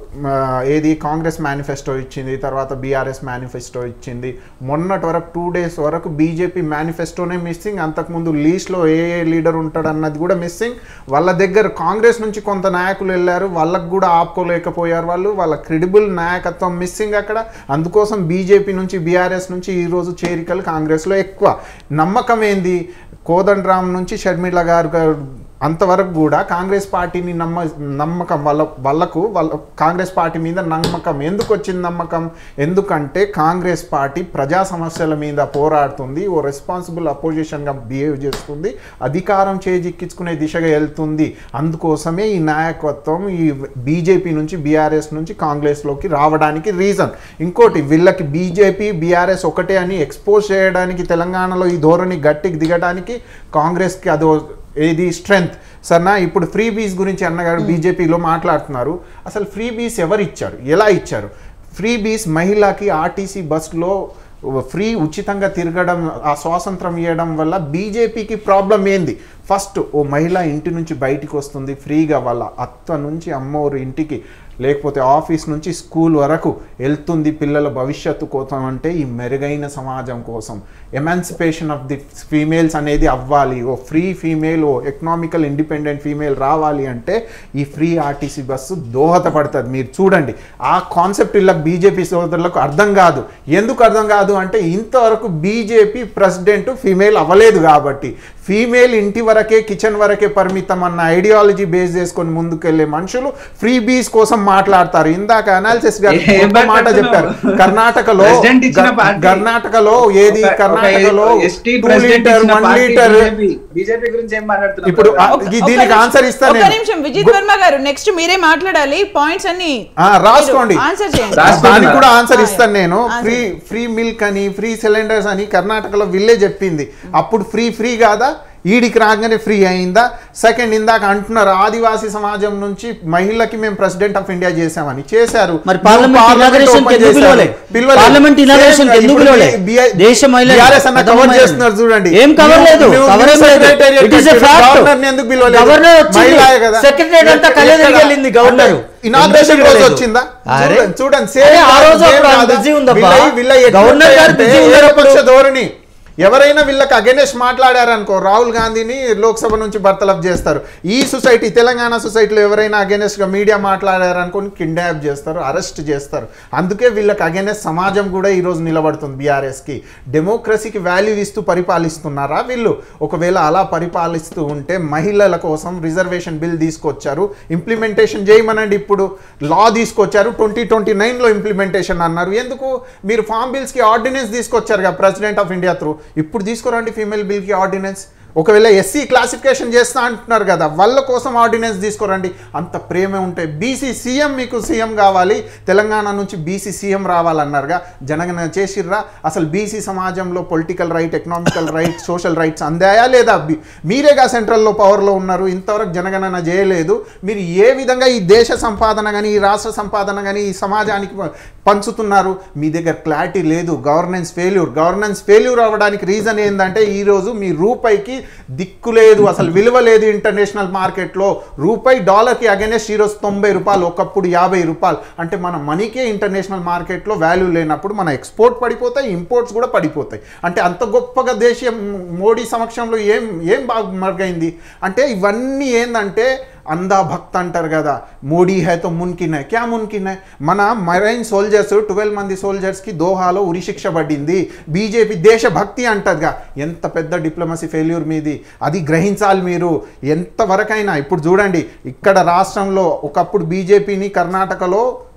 ఏది కాంగ్రెస్ మేనిఫెస్టో ఇచ్చింది తర్వాత బీఆర్ఎస్ మేనిఫెస్టో ఇచ్చింది మొన్నటి వరకు టూ డేస్ వరకు బీజేపీ మేనిఫెస్టోనే మిస్సింగ్ అంతకుముందు లీస్ట్లో ఏ ఏ లీడర్ ఉంటాడు అన్నది కూడా మిస్సింగ్ వాళ్ళ దగ్గర కాంగ్రెస్ నుంచి కొంత నాయకులు వెళ్ళారు వాళ్ళకు కూడా ఆపుకోలేకపోయారు వాళ్ళు వాళ్ళ క్రెడిబుల్ నాయకత్వం మిస్సింగ్ అక్కడ అందుకోసం బీజేపీ నుంచి బీఆర్ఎస్ నుంచి ఈరోజు చేరికలు కాంగ్రెస్లో ఎక్కువ నమ్మకం ఏంది కోదండరామ్ నుంచి షర్మిల గారు గారు అంతవరకు కూడా కాంగ్రెస్ పార్టీని నమ్మ నమ్మకం వాళ్ళ వాళ్ళకు వాళ్ళ కాంగ్రెస్ పార్టీ మీద నమ్మకం ఎందుకు వచ్చింది నమ్మకం ఎందుకంటే కాంగ్రెస్ పార్టీ ప్రజా సమస్యల మీద పోరాడుతుంది ఓ రెస్పాన్సిబుల్ అపోజిషన్గా బిహేవ్ చేస్తుంది అధికారం చేజిక్కించుకునే దిశగా వెళ్తుంది అందుకోసమే ఈ నాయకత్వం ఈ బీజేపీ నుంచి బీఆర్ఎస్ నుంచి కాంగ్రెస్లోకి రావడానికి రీజన్ ఇంకోటి వీళ్ళకి బీజేపీ బీఆర్ఎస్ ఒకటే అని ఎక్స్పోజ్ చేయడానికి తెలంగాణలో ఈ ధోరణి గట్టికి దిగడానికి కాంగ్రెస్కి అదో ఏది స్ట్రెంగ్త్ సరేనా ఇప్పుడు ఫ్రీ బీస్ గురించి అన్నగారు బీజేపీలో మాట్లాడుతున్నారు అసలు ఫ్రీ బీస్ ఎవరు ఇచ్చారు ఎలా ఇచ్చారు ఫ్రీ బీస్ మహిళకి ఆర్టీసీ బస్సులో ఫ్రీ ఉచితంగా తిరగడం ఆ స్వాతంత్రం ఇవ్వడం వల్ల బీజేపీకి ప్రాబ్లం ఏంది ఫస్ట్ ఓ మహిళ ఇంటి నుంచి బయటికి వస్తుంది ఫ్రీగా వాళ్ళ అత్త నుంచి అమ్మోరు ఇంటికి లేకపోతే ఆఫీస్ నుంచి స్కూల్ వరకు వెళ్తుంది పిల్లల భవిష్యత్తు కోసం అంటే ఈ మెరుగైన సమాజం కోసం ఎమాన్సిపేషన్ ఆఫ్ ది ఫీమేల్స్ అనేది అవ్వాలి ఓ ఫ్రీ ఫీమేల్ ఓ ఎకనామికల్ ఇండిపెండెంట్ ఫీమేల్ రావాలి అంటే ఈ ఫ్రీ ఆర్టీసీ బస్సు దోహదపడుతుంది మీరు చూడండి ఆ కాన్సెప్ట్ ఇలా బీజేపీ సోదరులకు అర్థం కాదు ఎందుకు అర్థం కాదు అంటే ఇంతవరకు బీజేపీ ప్రెసిడెంట్ ఫీమేల్ అవ్వలేదు కాబట్టి ఫీమేల్ ఇంటి వరకే కిచెన్ వరకే పరిమితం అన్న ఐడియాలజీ బేస్ చేసుకొని ముందుకెళ్లే మనుషులు ఫ్రీ బీస్ కోసం మాట్లాడతారు ఇందాక అనాలిసిస్ గారు ఏం గొప్ప మాట మాట్లాడుతున్నావు? చెప్పారు కర్ణాటకలో President ఇచ్చిన గ- పార్టీ. కర్ణాటకలో ఏది ఒక- ఒక కర్ణాటకలో ఎస్టీ టూ ప్రెసిడెంట్ లీటర్ ఇచ్చిన one party litre BJP. BJP గురించి ఏం మాట్లాడుతున్నారు ఇప్పుడు ఆ- ఒక- ఈ ఒక దీనికి నిమిషం- ఆన్సర్ ఇస్తాను ఒక నేను. నిమిషం విజిత్ వర్మ గారు నెక్స్ట్ మీరే మాట్లాడాలి పాయింట్స్ అన్ని ఆ, రాసుకోండి ఆన్సర్ చేయండి రాసుకోండి. దానికి కూడా ఆన్సర్ ఆ, ఇస్తాను నేను ఆన్సర్. ఫ్రీ ఫ్రీ మిల్క్ అని ఫ్రీ సిలిండర్స్ అని కర్ణాటకలో విల్లే చెప్పింది అప్పుడు ఫ్రీ ఫ్రీ కాదా ఈడికి రాగానే ఫ్రీ అయిందా సెకండ్ ఇందాక అంటున్నారు ఆదివాసీ సమాజం నుంచి మహిళకి మేము ప్రెసిడెంట్ ఆఫ్ ఇండియా చేశామని చేశారు మరి నువ్వు పార్లమెంట్ పార్లమెంట్ inauguration ఓపెన్ కి ఎందుకు చేశారు. పిలవలే? పిలవలే. పార్లమెంట్ inauguration కి సేమ్ ఎందుకు ఇప్పుడు పిలవలే? బి- దేశ మహిళలు, BRS అన్న ప్రథమ కవర్ మహిళలు. చేస్తున్నారు చూడండి ఏం cover నువ్వు- లేదు, నువ్వు cover ఏం లేదు. secretariat It is a కట్టారు. fact. గవర్నర్ని ఎందుకు పిలవలేదు? గవర్నర్ వచ్చింది. మహిళయే కదా. Secretariat అంతా కళ్ళె తిరిగి వెళ్ళింది గవర్నర్. ఇనాగ్రేషన్ ఎందుకు రోజు పిలవలేదు? వచ్చిందా అరే. చూడండి, చూడండి అరే, సేమ్ ఆ రోజు సేమ్ అప్పుడు ఆయన కాదా? busy ఉందబ్బా. వీళ్ళ- వీళ్ళ ఎట్లా గవర్నర్ గారు ఉంటాయంటే busy ఉన్నారు ఏకపక్ష అప్పుడు. ధోరణి ఎవరైనా వీళ్ళకి అగెనెస్ట్ మాట్లాడారనుకో రాహుల్ గాంధీని లోక్సభ నుంచి బర్తలఫ్ చేస్తారు ఈ సొసైటీ తెలంగాణ సొసైటీలో ఎవరైనా against గా మీడియా మాట్లాడారనుకొని కిడ్నాప్ చేస్తారు అరెస్ట్ చేస్తారు అందుకే వీళ్ళకి అగెనెస్ట్ సమాజం కూడా ఈరోజు నిలబడుతుంది బీఆర్ఎస్కి డెమోక్రసీకి వాల్యూ ఇస్తూ పరిపాలిస్తున్నారా వీళ్ళు ఒకవేళ అలా పరిపాలిస్తూ ఉంటే మహిళల కోసం రిజర్వేషన్ బిల్ తీసుకొచ్చారు ఇంప్లిమెంటేషన్ చేయమనండి ఇప్పుడు లా తీసుకొచ్చారు ట్వంటీ ట్వంటీ నైన్లో ఇంప్లిమెంటేషన్ అన్నారు ఎందుకు మీరు ఫామ్ బిల్స్కి ఆర్డినెన్స్ తీసుకొచ్చారు కదా ప్రెసిడెంట్ ఆఫ్ ఇండియా త్రూ ఇప్పుడు తీసుకురండి ఫీమేల్ బిల్కి ఆర్డినెన్స్ ఒకవేళ ఎస్సీ క్లాసిఫికేషన్ చేస్తా అంటున్నారు కదా వాళ్ళ కోసం ఆర్డినెన్స్ తీసుకురండి అంత ప్రేమే ఉంటే బీసీ సీఎం మీకు సీఎం కావాలి తెలంగాణ నుంచి బీసీ సీఎం రావాలన్నారుగా జనగణ చేసిర్రా అసలు బీసీ సమాజంలో political right economical right social rights అందాయా లేదా బి- మీరేగా సెంట్రల్లో పవర్లో ఉన్నారు ఇంతవరకు జనగణన చేయలేదు మీరు ఏ విధంగా ఈ దేశ సంపాదన కానీ ఈ రాష్ట్ర సంపాదన కానీ ఈ సమాజానికి ప- పంచుతున్నారు మీ దగ్గర క్లారిటీ లేదు గవర్నెన్స్ ఫెయిల్యూర్ గవర్నెన్స్ ఫెయిల్యూర్ అవ్వడానికి రీజన్ ఏంటంటే ఈరోజు మీ రూపాయికి దిక్కు లేదు అసలు విలువ లేదు ఇంటర్నేషనల్ మార్కెట్లో రూపాయి డాలర్కి అగెనెస్ట్ ఈరోజు తొంభై రూపాయలు ఒకప్పుడు యాభై రూపాయలు అంటే మన మనీకే ఇంటర్నేషనల్ మార్కెట్లో వాల్యూ లేనప్పుడు మన ఎక్స్పోర్ట్ పడిపోతాయి ఇంపోర్ట్స్ కూడా పడిపోతాయి అంటే అంత గొప్పగా దేశీయం మోడీ సమక్షంలో ఏం ఏం బాగా మరుగైంది అంటే ఇవన్నీ ఏంటంటే అందా భక్త్ అంటారు కదా మోడీ హైతో మున్కిన్ హై క్యా మున్కిన్ హై మన మరైన్ సోల్జర్స్ ట్వెల్వ్ మంది సోల్జర్స్కి దోహాలో ఉరిశిక్ష పడింది బీజేపీ దేశభక్తి అంటదిగా ఎంత పెద్ద డిప్లొమసీ ఫెయిల్యూర్ మీది అది గ్రహించాలి మీరు ఎంతవరకైనా ఇప్పుడు చూడండి ఇక్కడ రాష్ట్రంలో ఒకప్పుడు బీజేపీని కర్ణాటకలో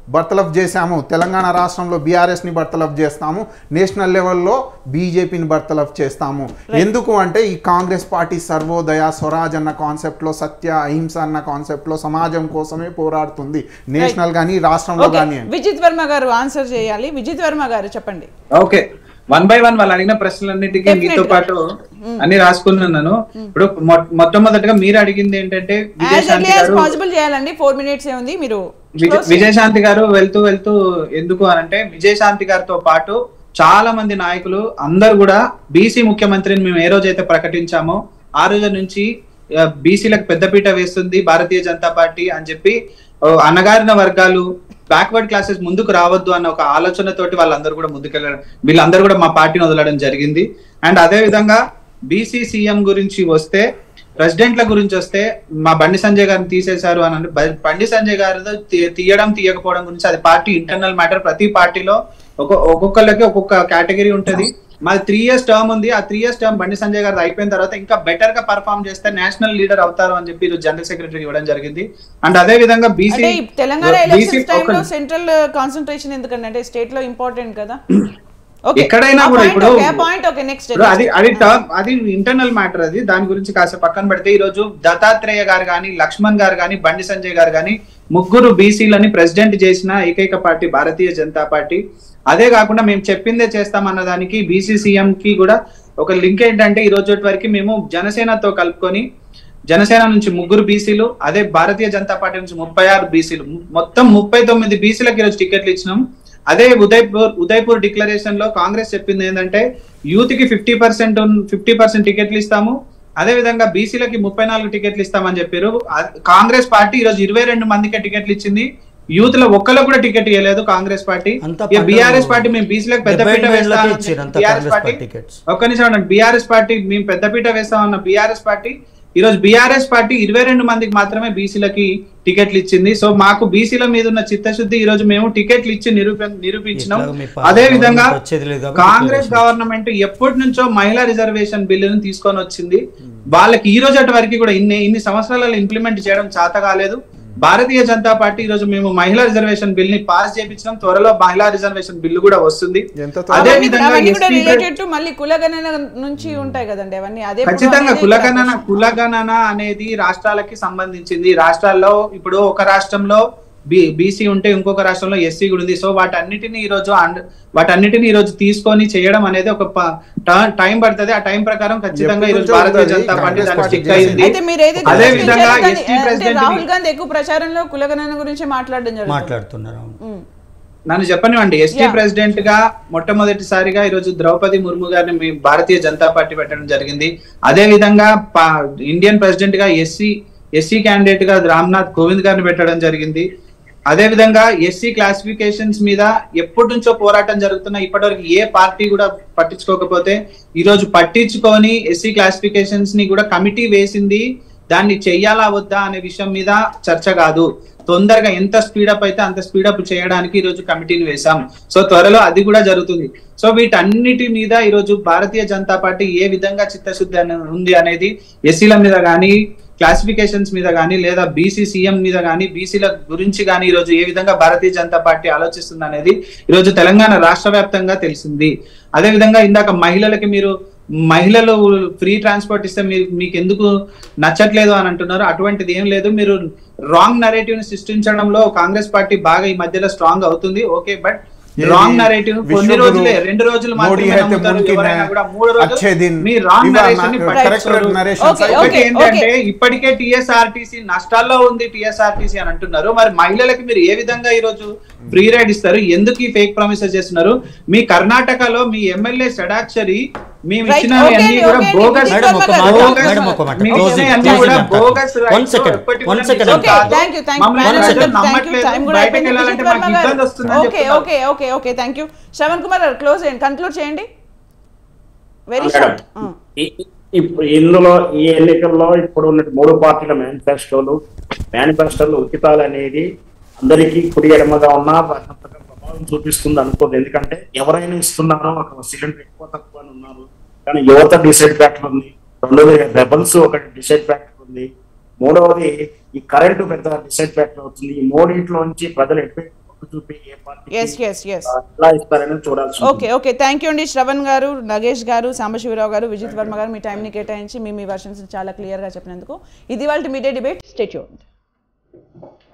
బర్తలఫ్ చేశాము తెలంగాణ రాష్ట్రంలో బీఆర్ఎస్ని బర్తలఫ్ చేస్తాము నేషనల్ లెవెల్లో బీజేపీని బర్తలఫ్ చేస్తాము ఎందుకు అంటే ఈ కాంగ్రెస్ పార్టీ సర్వోదయ స్వరాజ్ అన్న కాన్సెప్ట్లో సత్య అహింస అన్న కాన్సెప్ట్లో సమాజం కోసమే పోరాడుతుంది నేషనల్ కానీ రాష్ట్రంలో ఓకే కానీ విజిత్ వర్మ గారు ఆన్సర్ చేయాలి విజిత్ వర్మ గారు చెప్పండి ఓకే వన్ బై వన్ వాళ్ళు అడిగిన ప్రశ్నలన్నిటికీ Definitely. మీతో పాటు అన్ని రాసుకున్నాను ఇప్పుడు మొ- మొట్టమొదటిగా మీరు అడిగింది ఏంటంటే యాజ్ విజయశాంతి ఎర్లీ యాజ్ గారు పాసిబుల్ చేయాలండి ఫోర్ మినిట్స్ ఏ ఉంది మీరు విజయ- close చేయండి. విజయశాంతి గారు వెళ్తూ వెళ్తూ ఎందుకు అనంటే విజయశాంతి గారితో పాటు చాలా మంది నాయకులు అందరు కూడా బీసీ ముఖ్యమంత్రిని మేము ఏ రోజైతే ప్రకటించామో ఆ రోజు నుంచి ఆ, బీసీలకు పెద్దపీట వేస్తుంది భారతీయ జనతా పార్టీ అని చెప్పి ఓ, అణగారిన వర్గాలు బ్యాక్వర్డ్ క్లాసెస్ ముందుకు రావద్దు అన్న ఒక ఆలోచనతోటి వాళ్ళందరూ కూడా ముందుకెళ్ళడం వీళ్ళందరూ కూడా మా పార్టీని వదలడం జరిగింది అండ్ అదే విధంగా బీసీ సీఎం గురించి వస్తే ప్రెసిడెంట్ల గురించి వస్తే మా బండి సంజయ్ గారిని తీసేశారు అని అంటే బ- బండి సంజయ్ గారు తీ- తీయడం తీయకపోవడం గురించి అది పార్టీ ఇంటర్నల్ మ్యాటర్ ప్రతి పార్టీలో ఒక ఒక్కొక్కరికి ఒక్కొక్క కేటగిరీ ఉంటది మాది త్రీ ఇయర్స్ టర్మ్ ఉంది ఆ త్రీ ఇయర్స్ టర్మ్ బండి సంజయ్ గారు అయిపోయిన తర్వాత ఇంకా బెటర్ గా పర్ఫామ్ చేస్తే నేషనల్ లీడర్ అవుతారు అని చెప్పి ఈరోజు జనరల్ సెక్రటరీ ఇవ్వడం జరిగింది అండ్ అదే విధంగా బీసీ అంటే ఈ తెలంగాణ ఎలక్షన్స్ టైంలో సెంట్రల్ కాన్సన్ట్రేషన్ ఎందుకంటే అంటే స్టేట్ లో ఇంపార్టెంట్ కదా ఓకే ఎక్కడైనా కూడా ఇప్పుడు పాయింట్ ఓకే నెక్స్ట్ ఇప్పుడు అది అది టర్మ్ అది ఇంటర్నల్ మ్యాటర్ అది దాని గురించి కాసేపు పక్కన పెడితే ఈ రోజు దత్తాత్రేయ గారు కానీ లక్ష్మణ్ గారు కానీ బండి సంజయ్ గారు కానీ ముగ్గురు బీసీలని ప్రెసిడెంట్ చేసిన ఏకైక పార్టీ భారతీయ జనతా పార్టీ అదే కాకుండా మేము చెప్పిందే చేస్తామన్న దానికి బీసీ సీఎం కి కూడా ఒక లింక్ ఏంటంటే ఈ రోజు వరకు మేము జనసేనతో కలుపుకొని జనసేన నుంచి ముగ్గురు బీసీలు అదే భారతీయ జనతా పార్టీ నుంచి ముప్పై ఆరు బీసీలు మొత్తం ముప్పై తొమ్మిది బీసీలకు ఈరోజు టికెట్లు ఇచ్చినాం అదే ఉదయపూర్ ఉదయపూర్ డిక్లరేషన్ లో కాంగ్రెస్ చెప్పింది ఏంటంటే యూత్ కి ఫిఫ్టీ పర్సెంట్ ఫిఫ్టీ పర్సెంట్ టికెట్లు ఇస్తాము అదే విధంగా బీసీలకి ముప్పై నాలుగు టికెట్లు ఇస్తామని చెప్పారు అ- కాంగ్రెస్ పార్టీ ఈ రోజు ఇరవై రెండు మందికే టికెట్లు ఇచ్చింది యూత్ లో ఒక్కరికి కూడా టికెట్ ఇవ్వలేదు కాంగ్రెస్ పార్టీ అంతా ఇక పండుగ- బీఆర్ఎస్ పార్టీ మేము బీసీలకు పెద్దపీట డెబ్బై ఏళ్ళకే వేస్తామని ఇచ్చారు అంతా BRS Congress party party tickets. ఒక్క నిమిషం బీఆర్ఎస్ పార్టీ మేము పెద్దపీట వేస్తామన్న బీఆర్ఎస్ పార్టీ ఈ రోజు బీఆర్ఎస్ పార్టీ ఇరవై రెండు మందికి మాత్రమే బీసీలకి టికెట్లు ఇచ్చింది సో మాకు బీసీల మీద ఉన్న చిత్తశుద్ధి ఈ రోజు మేము టికెట్లు ఇచ్చి నిరూప నిరూపించినాం ఎట్లాగో మీ పార్టీ అదే విధంగా గవర్నమెంట్ వచ్చేది లేదు కాబట్టి కాంగ్రెస్ declaration. గవర్నమెంట్ ఎప్పటి నుంచో మహిళా రిజర్వేషన్ బిల్లును తీసుకొని వచ్చింది వాళ్ళకి ఈ రోజు వరకు కూడా ఇన్ని ఇన్ని సంవత్సరాలలో ఇంప్లిమెంట్ చేయడం చేత కాలేదు భారతీయ జనతా పార్టీ ఈ రోజు మేము మహిళా రిజర్వేషన్ బిల్ ని పాస్ చేపించినాం త్వరలో మహిళా రిజర్వేషన్ బిల్లు కూడా వస్తుంది ఎంత అదే అవన్నీ విధంగా అవన్నీ కూడా ఎస్టీ రిలేటెడ్ టు మళ్ళీ కులగణన నుంచి ఉంటాయి కదండి అవన్నీ అదే ఇప్పుడు ఖచ్చితంగా అనేది కులగణన ఇక్కడ కులగణన అనేది రాష్ట్రాలకి సంబంధించింది రాష్ట్రాల్లో ఇప్పుడు ఒక రాష్ట్రంలో బి బీసీ ఉంటే ఇంకొక రాష్ట్రంలో ఎస్సీ కూడా ఉంది సో వాటన్నిటిని ఈ రోజు అండ్ వాటన్నిటిని ఈ రోజు తీసుకొని చేయడం అనేది ఒక ప- ట- టైం పడుతుంది ఆ టైం ప్రకారం ఖచ్చితంగా ఈ రోజు ఎప్పటి నుంచో భారతీయ ఉంది. జనతా పార్టీ కాంగ్రెస్ దానికి పార్టీ స్టిక్ అయింది అయితే మీరు ఏదైతే అదే ప్రశ్నించారో విధంగా దాన్ని- ఎస్టీ అంటే ప్రెసిడెంట్ రాహుల్ గాంధీ ఎక్కువ ప్రచారంలో కులగణన గురించి మాట్లాడడం జరుగుతుంది మాట్లాడుతున్నారు అవును. ఉమ్. నన్ను చెప్పనివ్వండి ఎస్టీ Yeah. ప్రెసిడెంట్ గా మొట్టమొదటిసారిగా ఈ రోజు ద్రౌపది ముర్ము గారిని మీ భారతీయ జనతా పార్టీ పెట్టడం జరిగింది అదే విధంగా పా- ఇండియన్ ప్రెసిడెంట్ గా ఎస్సీ ఎస్సీ క్యాండిడేట్ గా రామ్నాథ్ కోవింద్ గారిని పెట్టడం జరిగింది అదే విధంగా ఎస్సీ క్లాసిఫికేషన్స్ మీద ఎప్పటి నుంచో పోరాటం జరుగుతున్న ఇప్పటివరకు ఏ పార్టీ కూడా పట్టించుకోకపోతే ఈ రోజు పట్టించుకొని ఎస్సీ క్లాసిఫికేషన్స్ ని కూడా కమిటీ వేసింది దాన్ని చెయ్యాలా వద్దా అనే విషయం మీద చర్చ కాదు తొందరగా ఎంత స్పీడప్ అయితే అంత స్పీడప్ చేయడానికి ఈ రోజు కమిటీని వేశాం సో త్వరలో అది కూడా జరుగుతుంది సో వీటన్నిటి మీద ఈ రోజు భారతీయ జనతా పార్టీ ఏ విధంగా చిత్తశుద్ధి అనే- ఉంది అనేది ఎస్సీల మీద కానీ క్లాసిఫికేషన్స్ మీద కానీ లేదా బీసీ సీఎం మీద కానీ బీసీల గురించి కానీ ఈ రోజు ఏ విధంగా భారతీయ జనతా పార్టీ ఆలోచిస్తుంది అనేది ఈ రోజు తెలంగాణ రాష్ట్ర వ్యాప్తంగా తెలిసింది అదే విధంగా ఇందాక మహిళలకి మీరు మహిళలు ఫ్రీ ట్రాన్స్పోర్ట్ ఇస్తే మీరు మీకు ఎందుకు నచ్చట్లేదు అని అంటున్నారు అటువంటిది ఏం లేదు మీరు రాంగ్ నరేటివ్ ని సృష్టించడంలో కాంగ్రెస్ పార్టీ బాగా ఈ మధ్యలో స్ట్రాంగ్ అవుతుంది ఓకే బట్ ఏది రాంగ్ నరేటివ్ కొన్ని విశ్వగురు రోజులే రెండు రోజులు మోడీ మాత్రమే అయితే నమ్ముతారు ముమ్కిన్ ఎవరైనా హై. కూడా మూడు అచ్చే రోజులు దిన్ మీ రాంగ్ ఇవాళ నరేషన్ ని నాకు పట్టించుకోరు. correct narration Okay, సరిపోయి- ఒకటి okay, ఏంటంటే okay. ఇప్పటికే టిఎస్ఆర్టీసీ నష్టాల్లో ఉంది టిఎస్ఆర్టీసీ అని అంటున్నారు మరి మహిళలకి మీరు ఏ విధంగా ఈ రోజు ఫ్రీ రైడ్ ఇస్తారు ఎందుకు ఈ ఫేక్ ప్రామిసెస్ చేస్తున్నారు మీ కర్ణాటకలో మీ ఎమ్మెల్యే షడాక్షరి మేము Right, ఇచ్చిన okay అన్ని అండి, కూడా okay అండి. బోగస్ మేడం ఒక మాట Bogus- మేడం ఒక మాట మీకు క్లోజింగ్ ఇచ్చినవి అన్ని క్లోజింగ్ కూడా అంటారు. bogus rights వన్ సెకండ్ ఎప్పటి వన్ కూడా సెకండ్ నిజం ఓకే కాదు. థ్యాంక్ యూ థ్యాంక్ యూ మమ్మల్ని One ప్రజలు second. థ్యాంక్ యూ నమ్మట్లేదు. టైం కూడా బయటకు అయిపోయింది వెళ్ళాలంటే విజిత్ వర్మ మాకు గారు ఇబ్బంది వస్తుందని ఓకే చెప్తున్నారు. Okay okay okay thank you Shravan Kumar గారు క్లోజ్ చేయండి కన్క్లూడ్ చేయండి వెరీ మేడం షార్ట్ ఈ- ఈ- ఇప్పుడు ఇందులో ఈ ఎన్నికల్లో ఇప్పుడు ఉన్న మూడు పార్టీల మేనిఫెస్టోలు మేనిఫెస్టోలు ఉచితాలు అనేది అందరికీ కుడి ఎడమగా ఉన్నా అంతగా ప్రభావం చూపిస్తుంది అనుకోదు ఎందుకంటే ఎవరైనా ఇస్తున్నారో ఒక సిలిండర్ ఎక్కువ తక్కువ అని ఉన్నారు కానీ యువత డిసైడ్ ఫ్యాక్టర్ ఉంది రెండోది రెబల్స్ ఒక డిసైడ్ ఫ్యాక్టర్ ఉంది మూడవది ఈ కరెంటు పెద్ద డిసైడ్ ఫ్యాక్టర్ అవుతుంది ఈ మూడింటిలో నుంచి ప్రజలు ఎటు మొగ్గు చూపి ఏ పార్టీ ఎస్ ఎస్ ఎస్ ఎలా ఇస్తారని చూడాల్సి ఉంటుంది. ఓకే ఓకే థ్యాంక్ యూ అండి శ్రవణ్ గారు నగేష్ గారు సాంబశివరావు గారు విజిత్ వర్మ గారు మీ టైంని కేటాయించి మీ మీ వర్షన్స్ చాలా క్లియర్గా చెప్పినందుకు ఇది వాళ్ళ మీడియా డిబేట్ స్టేట్యూన్